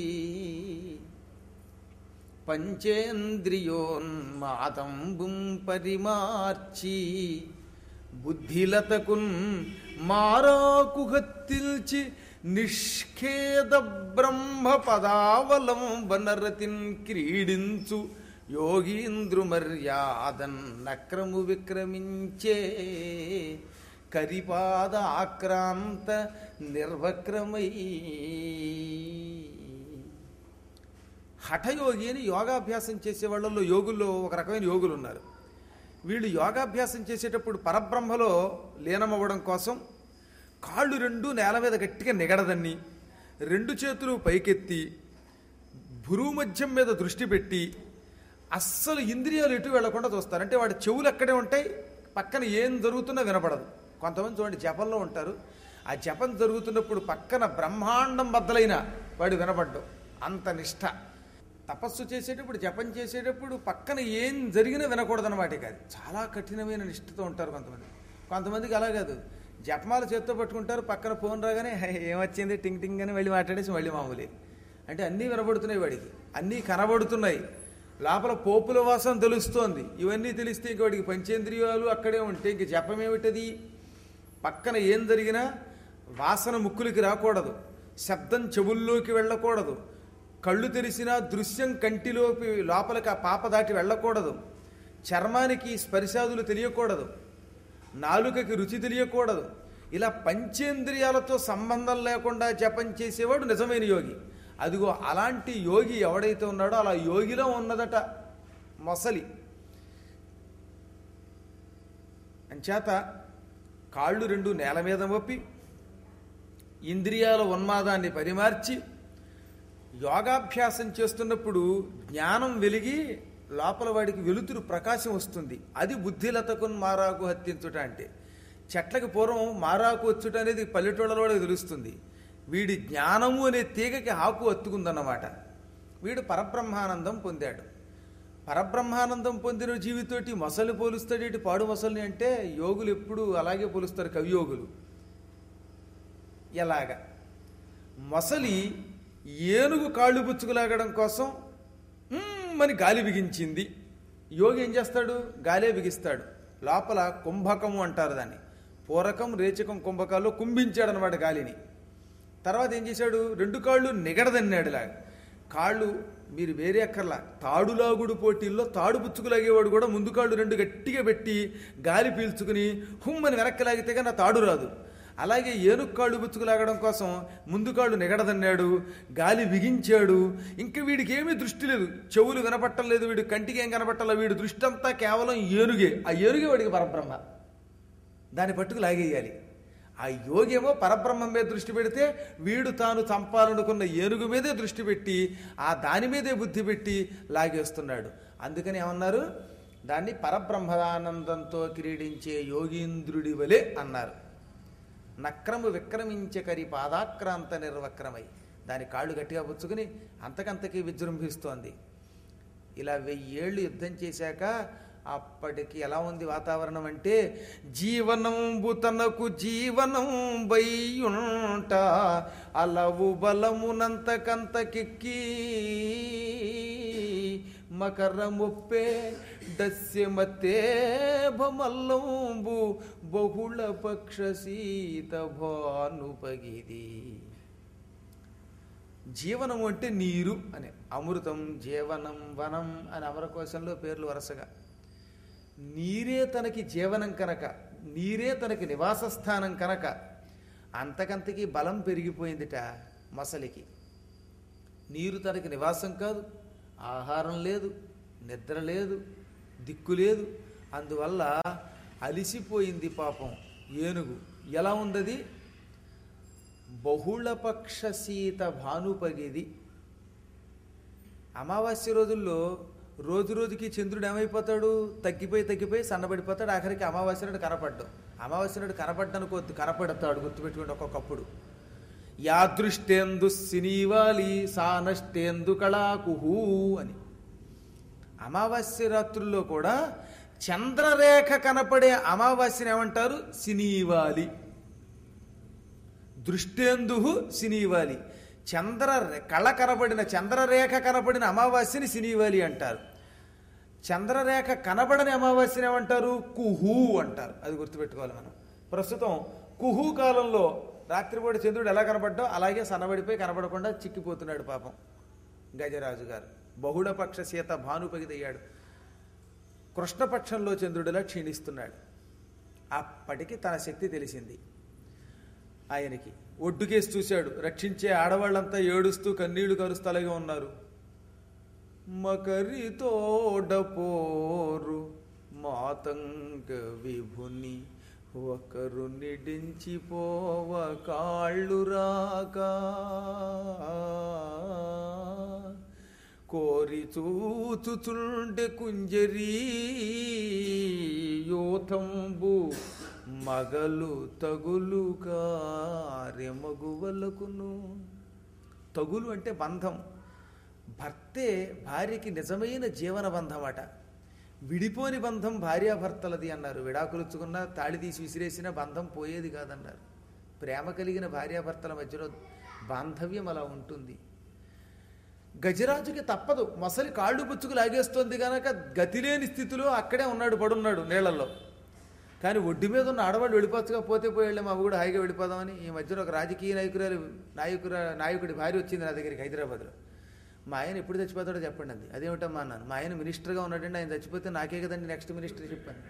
పంచేంద్రియోన్మాతంబుం పరిమార్చి బుద్ధిలతకున్ మారాకు హత్తిల్చి నిష్ఖేద బ్రహ్మ పదావలం వనరతిన్ క్రీడించు యోగీంద్రు మర్యాదన్ నక్రము విక్రమించే కరిపాద ఆక్రాంత నిర్వక్రమై హఠయోగి అని యోగాభ్యాసం చేసే వాళ్ళలో యోగుల్లో ఒక రకమైన యోగులు ఉన్నారు వీళ్ళు యోగాభ్యాసం చేసేటప్పుడు పరబ్రహ్మలో లీనమవ్వడం కోసం కాళ్ళు రెండు నేల మీద గట్టిగా నిగడదన్ని రెండు చేతులు పైకెత్తి భురుమధ్యం మీద దృష్టి పెట్టి అస్సలు ఇంద్రియాలు ఎటు వెళ్లకుండా చూస్తారు అంటే వాడి చెవులు అక్కడే ఉంటాయి పక్కన ఏం జరుగుతున్నా వినపడదు కొంతమంది చూడండి జపంలో ఉంటారు ఆ జపం జరుగుతున్నప్పుడు పక్కన బ్రహ్మాండం బద్దలైన వాడు వినపడ్డం అంత నిష్ఠ తపస్సు చేసేటప్పుడు జపం చేసేటప్పుడు పక్కన ఏం జరిగినా వినకూడదన్నమాట కాదు చాలా కఠినమైన నిష్ఠతో ఉంటారు కొంతమంది కొంతమందికి అలా కాదు జపమాల చేత్తో పట్టుకుంటారు పక్కన ఫోన్ రాగానే "హే, ఏమొచ్చింది టింగ్ టింగ్ అని మళ్ళీ మాట్లాడేసి మళ్ళీ మామూలే అంటే అన్నీ వినబడుతున్నాయి వాడికి అన్నీ కనబడుతున్నాయి లోపల పోపుల వాసన తెలుస్తోంది ఇవన్నీ తెలిస్తే ఇంక వాడికి పంచేంద్రియాలు అక్కడే ఉంటే ఇంక జపమేమిటది పక్కన ఏం జరిగినా వాసన ముక్కులకి రాకూడదు శబ్దం చెవుల్లోకి వెళ్ళకూడదు కళ్ళు తెరిసినా దృశ్యం కంటిలోకి లోపలికి ఆ పాప దాటి వెళ్ళకూడదు చర్మానికి స్పర్శాదులు తెలియకూడదు నాలుకకి రుచి తెలియకూడదు ఇలా పంచేంద్రియాలతో సంబంధం లేకుండా జపం చేసేవాడు నిజమైన యోగి అదిగో అలాంటి యోగి ఎవడైతే ఉన్నాడో అలా యోగిలో ఉన్నదట మొసలి అంచేత కాళ్ళు రెండు నేల మీద మోపి ఇంద్రియాల ఉన్మాదాన్ని పరిమార్చి యోగాభ్యాసం చేస్తున్నప్పుడు జ్ఞానం వెలిగి లోపల వాడికి వెలుతురు ప్రకాశం వస్తుంది అది బుద్ధిలతకు మారాకు హత్తించుట అంటే చెట్లకి పూర్వం మారాకు వచ్చుట అనేది పల్లెటూళ్ళలో వాడికి తెలుస్తుంది వీడి జ్ఞానము అనే తీగకి ఆకు అత్తుకుందన్నమాట వీడు పరబ్రహ్మానందం పొందాడు పరబ్రహ్మానందం పొందిన జీవితోటి మొసలి పోలుస్తాడేటి పాడు మొసలిని అంటే యోగులు ఎప్పుడు అలాగే పోలుస్తారు కవియోగులు ఎలాగా మొసలి ఏనుగు కాళ్ళు పుచ్చుకులాగడం కోసం "మ్మ్" అని గాలి బిగించింది యోగి ఏం చేస్తాడు గాలే బిగిస్తాడు లోపల కుంభకము అంటారు దాన్ని పూరకం రేచకం కుంభకాల్లో కుంభించాడు అనమాట గాలిని తర్వాత ఏం చేశాడు రెండు కాళ్ళు నిగడదన్నాడు లాగా కాళ్ళు మీరు వేరే అక్కర్లా తాడులాగుడు పోటీల్లో తాడు పుచ్చుకులాగేవాడు కూడా ముందు కాళ్ళు రెండు గట్టిగా పెట్టి గాలి పీల్చుకుని హుమ్మని వెనక్కి లాగితే కానీ ఆ తాడు రాదు అలాగే ఏనుగు కాళ్ళు పుచ్చుకులాగడం కోసం ముందు కాళ్ళు నిగడదన్నాడు గాలి బిగించాడు ఇంకా వీడికి ఏమీ దృష్టి లేదు చెవులు వినపట్టం లేదు వీడు కంటికి ఏం కనపట్టాల వీడి దృష్టి అంతా కేవలం ఏనుగే ఆ ఏనుగే వాడికి పరబ్రహ్మ దాన్ని పట్టుకు లాగేయాలి ఆ యోగేమో పరబ్రహ్మం మీద దృష్టి పెడితే వీడు తాను చంపాలనుకున్న ఏనుగు మీదే దృష్టి పెట్టి ఆ దాని మీదే బుద్ధి పెట్టి లాగేస్తున్నాడు అందుకని ఏమన్నారు దాన్ని పరబ్రహ్మానందంతో క్రీడించే యోగీంద్రుడి వలె అన్నారు నక్రము విక్రమించకరి పాదాక్రాంత నిర్వక్రమై దాని కాళ్ళు గట్టిగా పుచ్చుకుని అంతకంతకీ విజృంభిస్తోంది ఇలా వెయ్యేళ్ళు యుద్ధం చేశాక అప్పటికి ఎలా ఉంది వాతావరణం అంటే జీవనంబు తనకు జీవనం బయ్యుంట అలవు బలమునంతకంతకెక్కి మకర ముప్పే దస్యమతే భమల్లంబు బహుళ పక్ష సీత భానుపగిది జీవనము అంటే నీరు అని అమృతం జీవనం వనం అని అమరకోశంలో పేర్లు వరుసగా నీరే తనకి జీవనం కనుక నీరే తనకి నివాస స్థానం కనుక అంతకంతకి బలం పెరిగిపోయిందిట మొసలికి నీరు తనకి నివాసం కాదు ఆహారం లేదు నిద్ర లేదు దిక్కు లేదు అందువల్ల అలిసిపోయింది పాపం ఏనుగు ఎలా ఉందది బహుళపక్ష సీత భానుపగిది అమావాస్య రోజుల్లో రోజు రోజుకి చంద్రుడు ఏమైపోతాడు తగ్గిపోయి తగ్గిపోయి సన్నబడిపోతాడు ఆఖరికి అమావాస్య నాడు కనపడ్డం అమావాస్య నాడు కనపడ్డానికి కనపడతాడు గుర్తుపెట్టుకుంటే ఒక్కొక్కప్పుడు యాదృష్టేందు సినీవాలి సానష్టేందు కళాకుహూ అని అమావాస్య రాత్రుల్లో కూడా చంద్రరేఖ కనపడే అమావాస్యని ఏమంటారు సినీవాలి దృష్టేందు సినీవాలి చంద్ర కళ కనబడిన చంద్రరేఖ కనబడిన అమావాస్యని సినీవాలి అంటారు చంద్రరేఖ కనబడని అమావాస్యని ఏమంటారు కుహు అంటారు అది గుర్తుపెట్టుకోవాలి మనం ప్రస్తుతం కుహు కాలంలో రాత్రిపూట చంద్రుడు ఎలా కనబడ్డో అలాగే సన్నబడిపోయి కనబడకుండా చిక్కిపోతున్నాడు పాపం గజరాజు గారు బహుళపక్ష సీత భానుపగిదయ్యాడు కృష్ణపక్షంలో చంద్రుడిలా క్షీణిస్తున్నాడు అప్పటికి తన శక్తి తెలిసింది ఆయనకి ఒడ్డుకేసి చూశాడు రక్షించే ఆడవాళ్ళంతా ఏడుస్తూ కన్నీళ్లు కరుస్తూ అలాగే ఉన్నారు మకరి తోడపోరు మాతంగ విభుని ఒకరు నిడించిపోవ కాళ్ళు రాక కోరి చూచుచుండె కుంజరీ యోతంబు మగలు తగులు కార్యమగువలకును తగులు అంటే బంధం భర్తే భార్యకి నిజమైన జీవన బంధం అట విడిపోని బంధం భార్యాభర్తలది అన్నారు విడాకులుచ్చుకున్న తాళి తీసి విసిరేసిన బంధం పోయేది కాదన్నారు ప్రేమ కలిగిన భార్యాభర్తల మధ్యలో బాంధవ్యం అలా ఉంటుంది గజరాజుకి తప్పదు మొసలి కాళ్ళు పుచ్చుకు లాగేస్తోంది గనక గతిలేని స్థితిలో అక్కడే ఉన్నాడు పడున్నాడు నీళ్లలో కానీ ఒడ్డు మీద ఉన్న ఆడవాళ్ళు వెళ్ళిపోవచ్చుగా పోతే పోయేళ్ళే మా కూడా హాయిగా వెళ్ళిపోదామని ఈ మధ్యలో ఒక రాజకీయ నాయకురాలు నాయకుర నాయకుడి భార్య వచ్చింది నా దగ్గరికి హైదరాబాద్లో మా ఆయన ఎప్పుడు చచ్చిపోతాడో చెప్పండి అంది అదేమిటమ్మా అన్నాను మా ఆయన మినిస్టర్గా ఉన్నాడండి ఆయన చచ్చిపోతే నాకే కదండి నెక్స్ట్ మినిస్టర్ చెప్పాను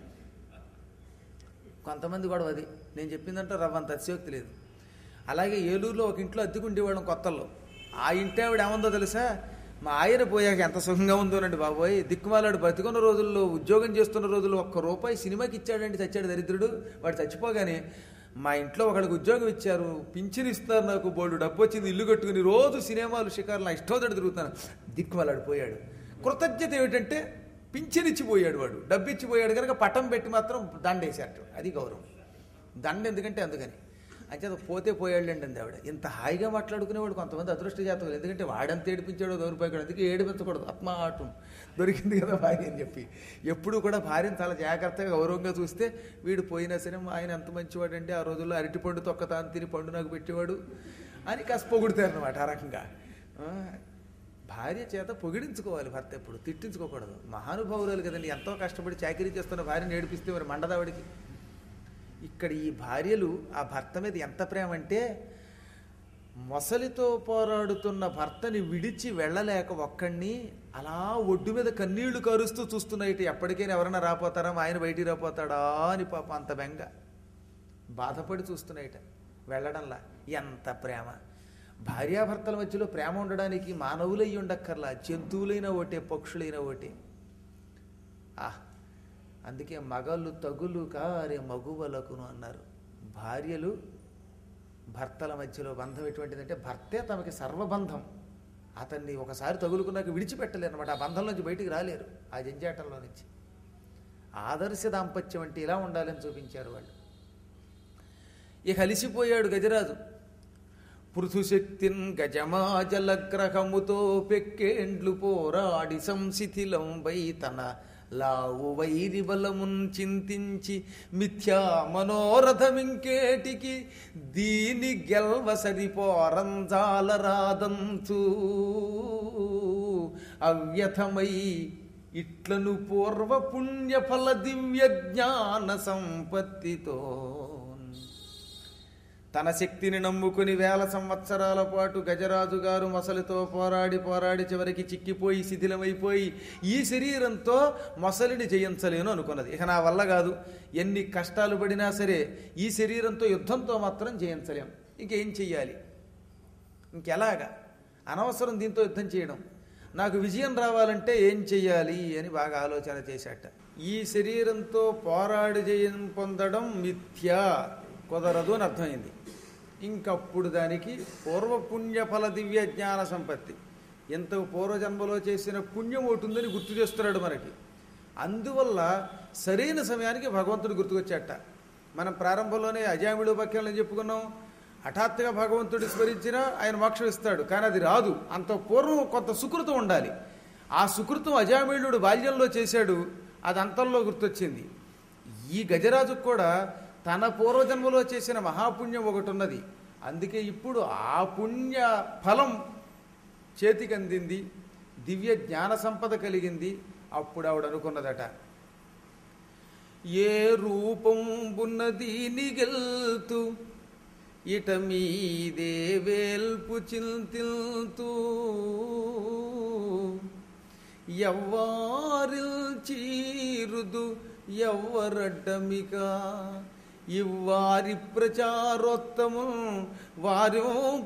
కొంతమంది కూడా అది నేను చెప్పిందంటే రవ్వంత అతిశయోక్తి లేదు అలాగే ఏలూరులో ఒక ఇంట్లో అద్దెకుండేవాళ్ళం కొత్తల్లో ఆ ఇంటి ఆవిడ ఏముందో తెలుసా మా ఆయన పోయాక ఎంత సుఖంగా ఉందోనండి బాబోయ్ దిక్కుమాలాడు బతికున్న రోజుల్లో ఉద్యోగం చేస్తున్న రోజుల్లో ఒక్క రూపాయి సినిమాకి ఇచ్చాడండి చచ్చాడు దరిద్రుడు వాడు చచ్చిపోగానే మా ఇంట్లో ఒకడికి ఉద్యోగం ఇచ్చారు పింఛన్ ఇస్తారు నాకు బోర్డు డబ్బు వచ్చింది ఇల్లు కట్టుకుని రోజు సినిమాలు షికారులు నా ఇష్టోదడు తిరుగుతాను దిక్కుమాలాడు పోయాడు కృతజ్ఞత ఏమిటంటే పింఛన్ ఇచ్చిపోయాడు వాడు డబ్బు ఇచ్చిపోయాడు కనుక పట్టం పెట్టి మాత్రం దండేశాడు అది గౌరవం దండ ఎందుకంటే అందుకని అంచేత పోతే పోయాళ్ళండి అంది ఆవిడ ఇంత హాయిగా మాట్లాడుకునేవాడు కొంతమంది అదృష్ట జాతకులు ఎందుకంటే వాడంత ఏడిపించాడో దౌర్భాగ్యుడు అందుకే ఏడిపించకూడదు ఆత్మాటం దొరికింది కదా భార్య అని చెప్పి ఎప్పుడు కూడా భార్యను చాలా జాగ్రత్తగా గౌరవంగా చూస్తే వీడు పోయినా సరే మా ఆయన ఎంత మంచివాడండి ఆ రోజుల్లో అరటిపండు తొక్క తాను తిని పండు నాకు పెట్టేవాడు అని కాస్త పొగుడుతారు అనమాట ఆ రకంగా ఆ, భార్య చేత పొగిడించుకోవాలి భర్త ఎప్పుడు తిట్టించుకోకూడదు మహానుభావురాలు కదండి ఎంతో కష్టపడి చాకరీ చేస్తున్న భార్యను ఏడిపిస్తే మరి మండదావిడికి ఇక్కడ ఈ భార్యలు ఆ భర్త మీద ఎంత ప్రేమ అంటే మొసలితో పోరాడుతున్న భర్తని విడిచి వెళ్ళలేక ఒక్కడిని అలా ఒడ్డు మీద కన్నీళ్లు కరుస్తూ చూస్తున్నాయిట ఎప్పటికైనా ఎవరైనా రాపోతారా మా ఆయన బయటికి రాపోతాడా అని పాప అంత బెంగ బాధపడి చూస్తున్నాయిట వెళ్ళడంలా ఎంత ప్రేమ భార్యాభర్తల మధ్యలో ప్రేమ ఉండడానికి మానవులై ఉండక్కర్లా జంతువులైన ఒకటే పక్షులైన ఒకటే ఆ అందుకే మగలు తగులు కారే మగువలకును అన్నారు భార్యలు భర్తల మధ్యలో బంధం ఎటువంటిదంటే భర్తే తమకి సర్వబంధం అతన్ని ఒకసారి తగులుకున్నాక విడిచిపెట్టలేరు అనమాట ఆ బంధం నుంచి బయటికి రాలేరు ఆ జంజాటంలో నుంచి ఆదర్శ దాంపత్యం అంటే ఇలా ఉండాలని చూపించారు వాళ్ళు ఇక అలిసిపోయాడు గజరాజు పృథుశక్తిన్ గజమాజలగ్రహముతో పెక్కేండ్లు పోరాడి సంశిథిలం వై తన లావు వైరి బలమున్ చింతించి మిథ్యా మనోరథమింకేటికి దీని గెల్వ సరిపోరంజాలరాదంచు అవ్యథమై ఇట్లను పూర్వ పుణ్యఫల దివ్య జ్ఞాన సంపత్తితో తన శక్తిని నమ్ముకుని వేల సంవత్సరాల పాటు గజరాజు గారు మొసలితో పోరాడి పోరాడి చివరికి చిక్కిపోయి శిథిలమైపోయి ఈ శరీరంతో మొసలిని జయించలేను అనుకున్నది ఇక నా వల్ల కాదు ఎన్ని కష్టాలు పడినా సరే ఈ శరీరంతో యుద్ధంతో మాత్రం జయించలేం ఇంకేం చెయ్యాలి ఇంకెలాగా అనవసరం దీంతో యుద్ధం చేయడం నాకు విజయం రావాలంటే ఏం చెయ్యాలి అని బాగా ఆలోచన చేశాట ఈ శరీరంతో పోరాడి జయం పొందడం మిథ్యా కుదరదు అని అర్థమైంది ఇంకప్పుడు దానికి పూర్వపుణ్య ఫల దివ్య జ్ఞాన సంపత్తి ఎంత పూర్వజన్మలో చేసిన పుణ్యం ఒకటి ఉందని గుర్తు చేస్తున్నాడు మనకి అందువల్ల సరైన సమయానికి భగవంతుడు గుర్తుకొచ్చాట మనం ప్రారంభంలోనే అజామిడు పక్యాలను చెప్పుకున్నాం హఠాత్తుగా భగవంతుడు స్మరించినా ఆయన మోక్షం ఇస్తాడు కానీ అది రాదు అంత పూర్వం కొంత సుకృతం ఉండాలి ఆ సుకృతం అజామిళుడు బాల్యంలో చేశాడు అది అంతంలో గుర్తొచ్చింది ఈ గజరాజుకు కూడా తన పూర్వజన్మలో చేసిన మహాపుణ్యం ఒకటి ఉన్నది అందుకే ఇప్పుడు ఆ పుణ్య ఫలం చేతికి అందింది దివ్య జ్ఞాన సంపద కలిగింది అప్పుడు ఆవిడ అనుకున్నదట ఏ రూపం ఉన్నది నిగెల్తూ ఇట మీదే వేల్పు చింతిల్తూ ఎవ్వారిల్ చీరుదు ఎవ్వరడ్డమిక ఇవ్వారి ప్రచారోత్తము వారి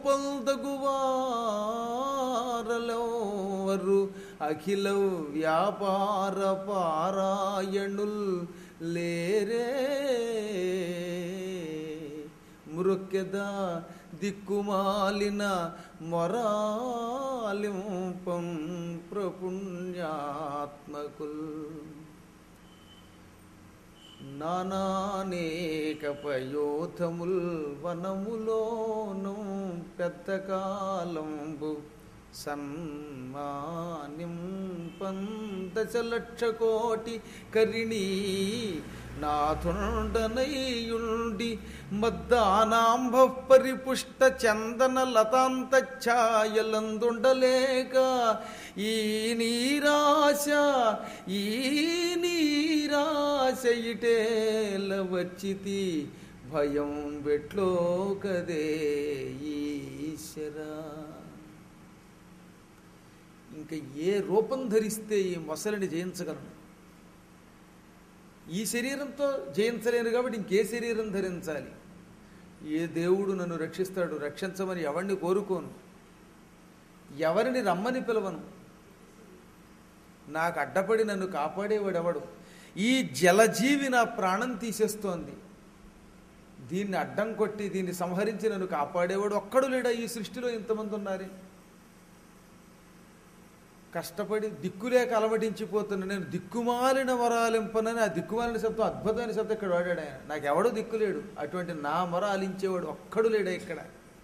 పొందగువారలెవరు అఖిల వ్యాపార పారాయణుల్ లేరే మృక్యద దిక్కుమాలిన మొరాలింపం ప్రపుణ్యాత్మకుల్ నానానేక పయోధముల్ వనములోను పెద్ద కాలంబు సన్మానిం పందశ లక్ష కోటి కరిణీ నాథుండనయుండి మద్దానాంభ పరిపుష్ట చందన లతాంత ఛాయలందుండలేక ఈ నీరాశ ఈ నీరాశ ఇటేల వచ్చితి భయం వెట్లో కదే ఈశ్వరా ఇంకా ఏ రూపం ధరిస్తే ఈ మొసలిని జయించగలను ఈ శరీరంతో జయించలేను కాబట్టి ఇంకే శరీరం ధరించాలి ఏ దేవుడు నన్ను రక్షిస్తాడు రక్షించమని ఎవరిని కోరుకోను ఎవరిని రమ్మని పిలవను నాకు అడ్డపడి నన్ను కాపాడేవాడెవడు ఈ జలజీవి నా ప్రాణం తీసేస్తోంది దీన్ని అడ్డం కొట్టి దీన్ని సంహరించి నన్ను కాపాడేవాడు ఒక్కడు లేడా ఈ సృష్టిలో ఇంతమంది ఉన్నారే కష్టపడి దిక్కులేక అలవడించిపోతున్నా నేను దిక్కుమాలిన వరాలింపనని ఆ దిక్కుమాలిన శబ్దం అద్భుతమైన శబ్దం ఇక్కడ వాడాడు ఆయన నాకు ఎవడో దిక్కులేడు అటువంటి నా మొర ఆలించేవాడు ఒక్కడు లేడా ఇక్కడ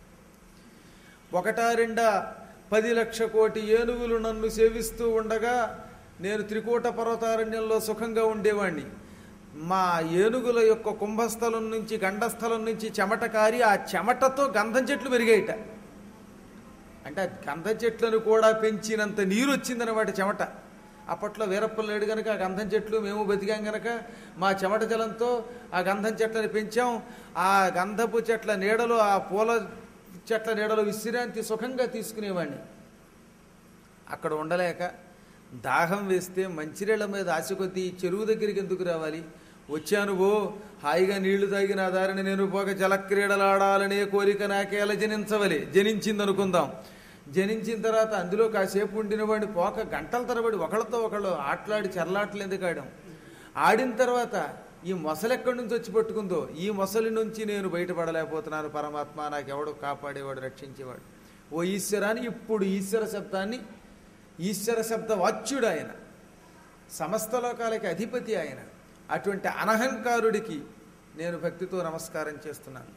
ఒకటా రెండా పది లక్ష కోటి ఏనుగులు నన్ను సేవిస్తూ ఉండగా నేను త్రికూట పర్వతారణ్యంలో సుఖంగా ఉండేవాణ్ణి మా ఏనుగుల యొక్క కుంభస్థలం నుంచి గండస్థలం నుంచి చెమట కారి ఆ చెమటతో గంధం చెట్లు పెరిగాయిట అంటే ఆ గంధం చెట్లను కూడా పెంచినంత నీరు వచ్చిందన్నమాట చెమట అప్పట్లో వీరప్పలు లేడు గనక ఆ గంధం చెట్లు మేము బతికాం గనక మా చెమట జలంతో ఆ గంధం చెట్లని పెంచాం ఆ గంధపు చెట్ల నీడలో ఆ పూల చెట్ల నీడలో విశ్రాంతి సుఖంగా తీసుకునేవాడిని అక్కడ ఉండలేక దాహం వేస్తే మంచినీళ్ళ మీద ఆశ కొద్దీ చెరువు దగ్గరికి ఎందుకు రావాలి వచ్చాను ఓ హాయిగా నీళ్లు తాగి నా దారిని నేను పోక జలక్రీడలాడాలనే కోరిక నాకేలా జనించవలే జనించింది అనుకుందాం జనించిన తర్వాత అందులో కాసేపు ఉండిన వాడిని పోక గంటల తరబడి ఒకళ్ళతో ఒకళ్ళు ఆటలాడి చెరలాటలు ఎందుకు ఆడాం ఆడిన తర్వాత ఈ మొసలు ఎక్కడి నుంచి వచ్చి పట్టుకుందో ఈ మొసలి నుంచి నేను బయటపడలేకపోతున్నాను పరమాత్మ నాకెవడు కాపాడేవాడు రక్షించేవాడు ఓ ఈశ్వరాన్ని ఇప్పుడు ఈశ్వర శబ్దాన్ని ఈశ్వర శబ్ద వాచ్యుడు ఆయన సమస్త లోకాలకి అధిపతి ఆయన అటువంటి అనహంకారుడికి నేను భక్తితో నమస్కారం చేస్తున్నాను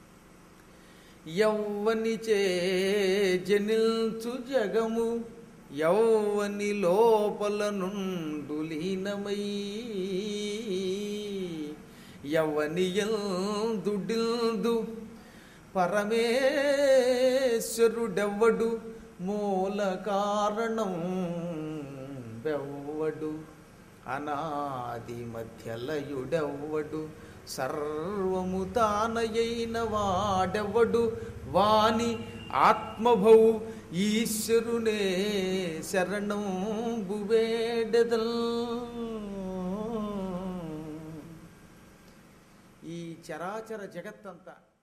యౌవని చే జనిల్చు జగము యౌవని లోపల నుండు లీనమై యవని దుడిల్దు పరమేశ్వరుడెవ్వడు మూల కారణం బెవ్వడు అనాది మధ్యలయుడెవ్వడు సర్వము తానయైన వాడెవ్వడు వాని ఆత్మభౌ ఈశ్వరునే శరణం బువేడదల్ ఈ చరాచర జగత్తంతా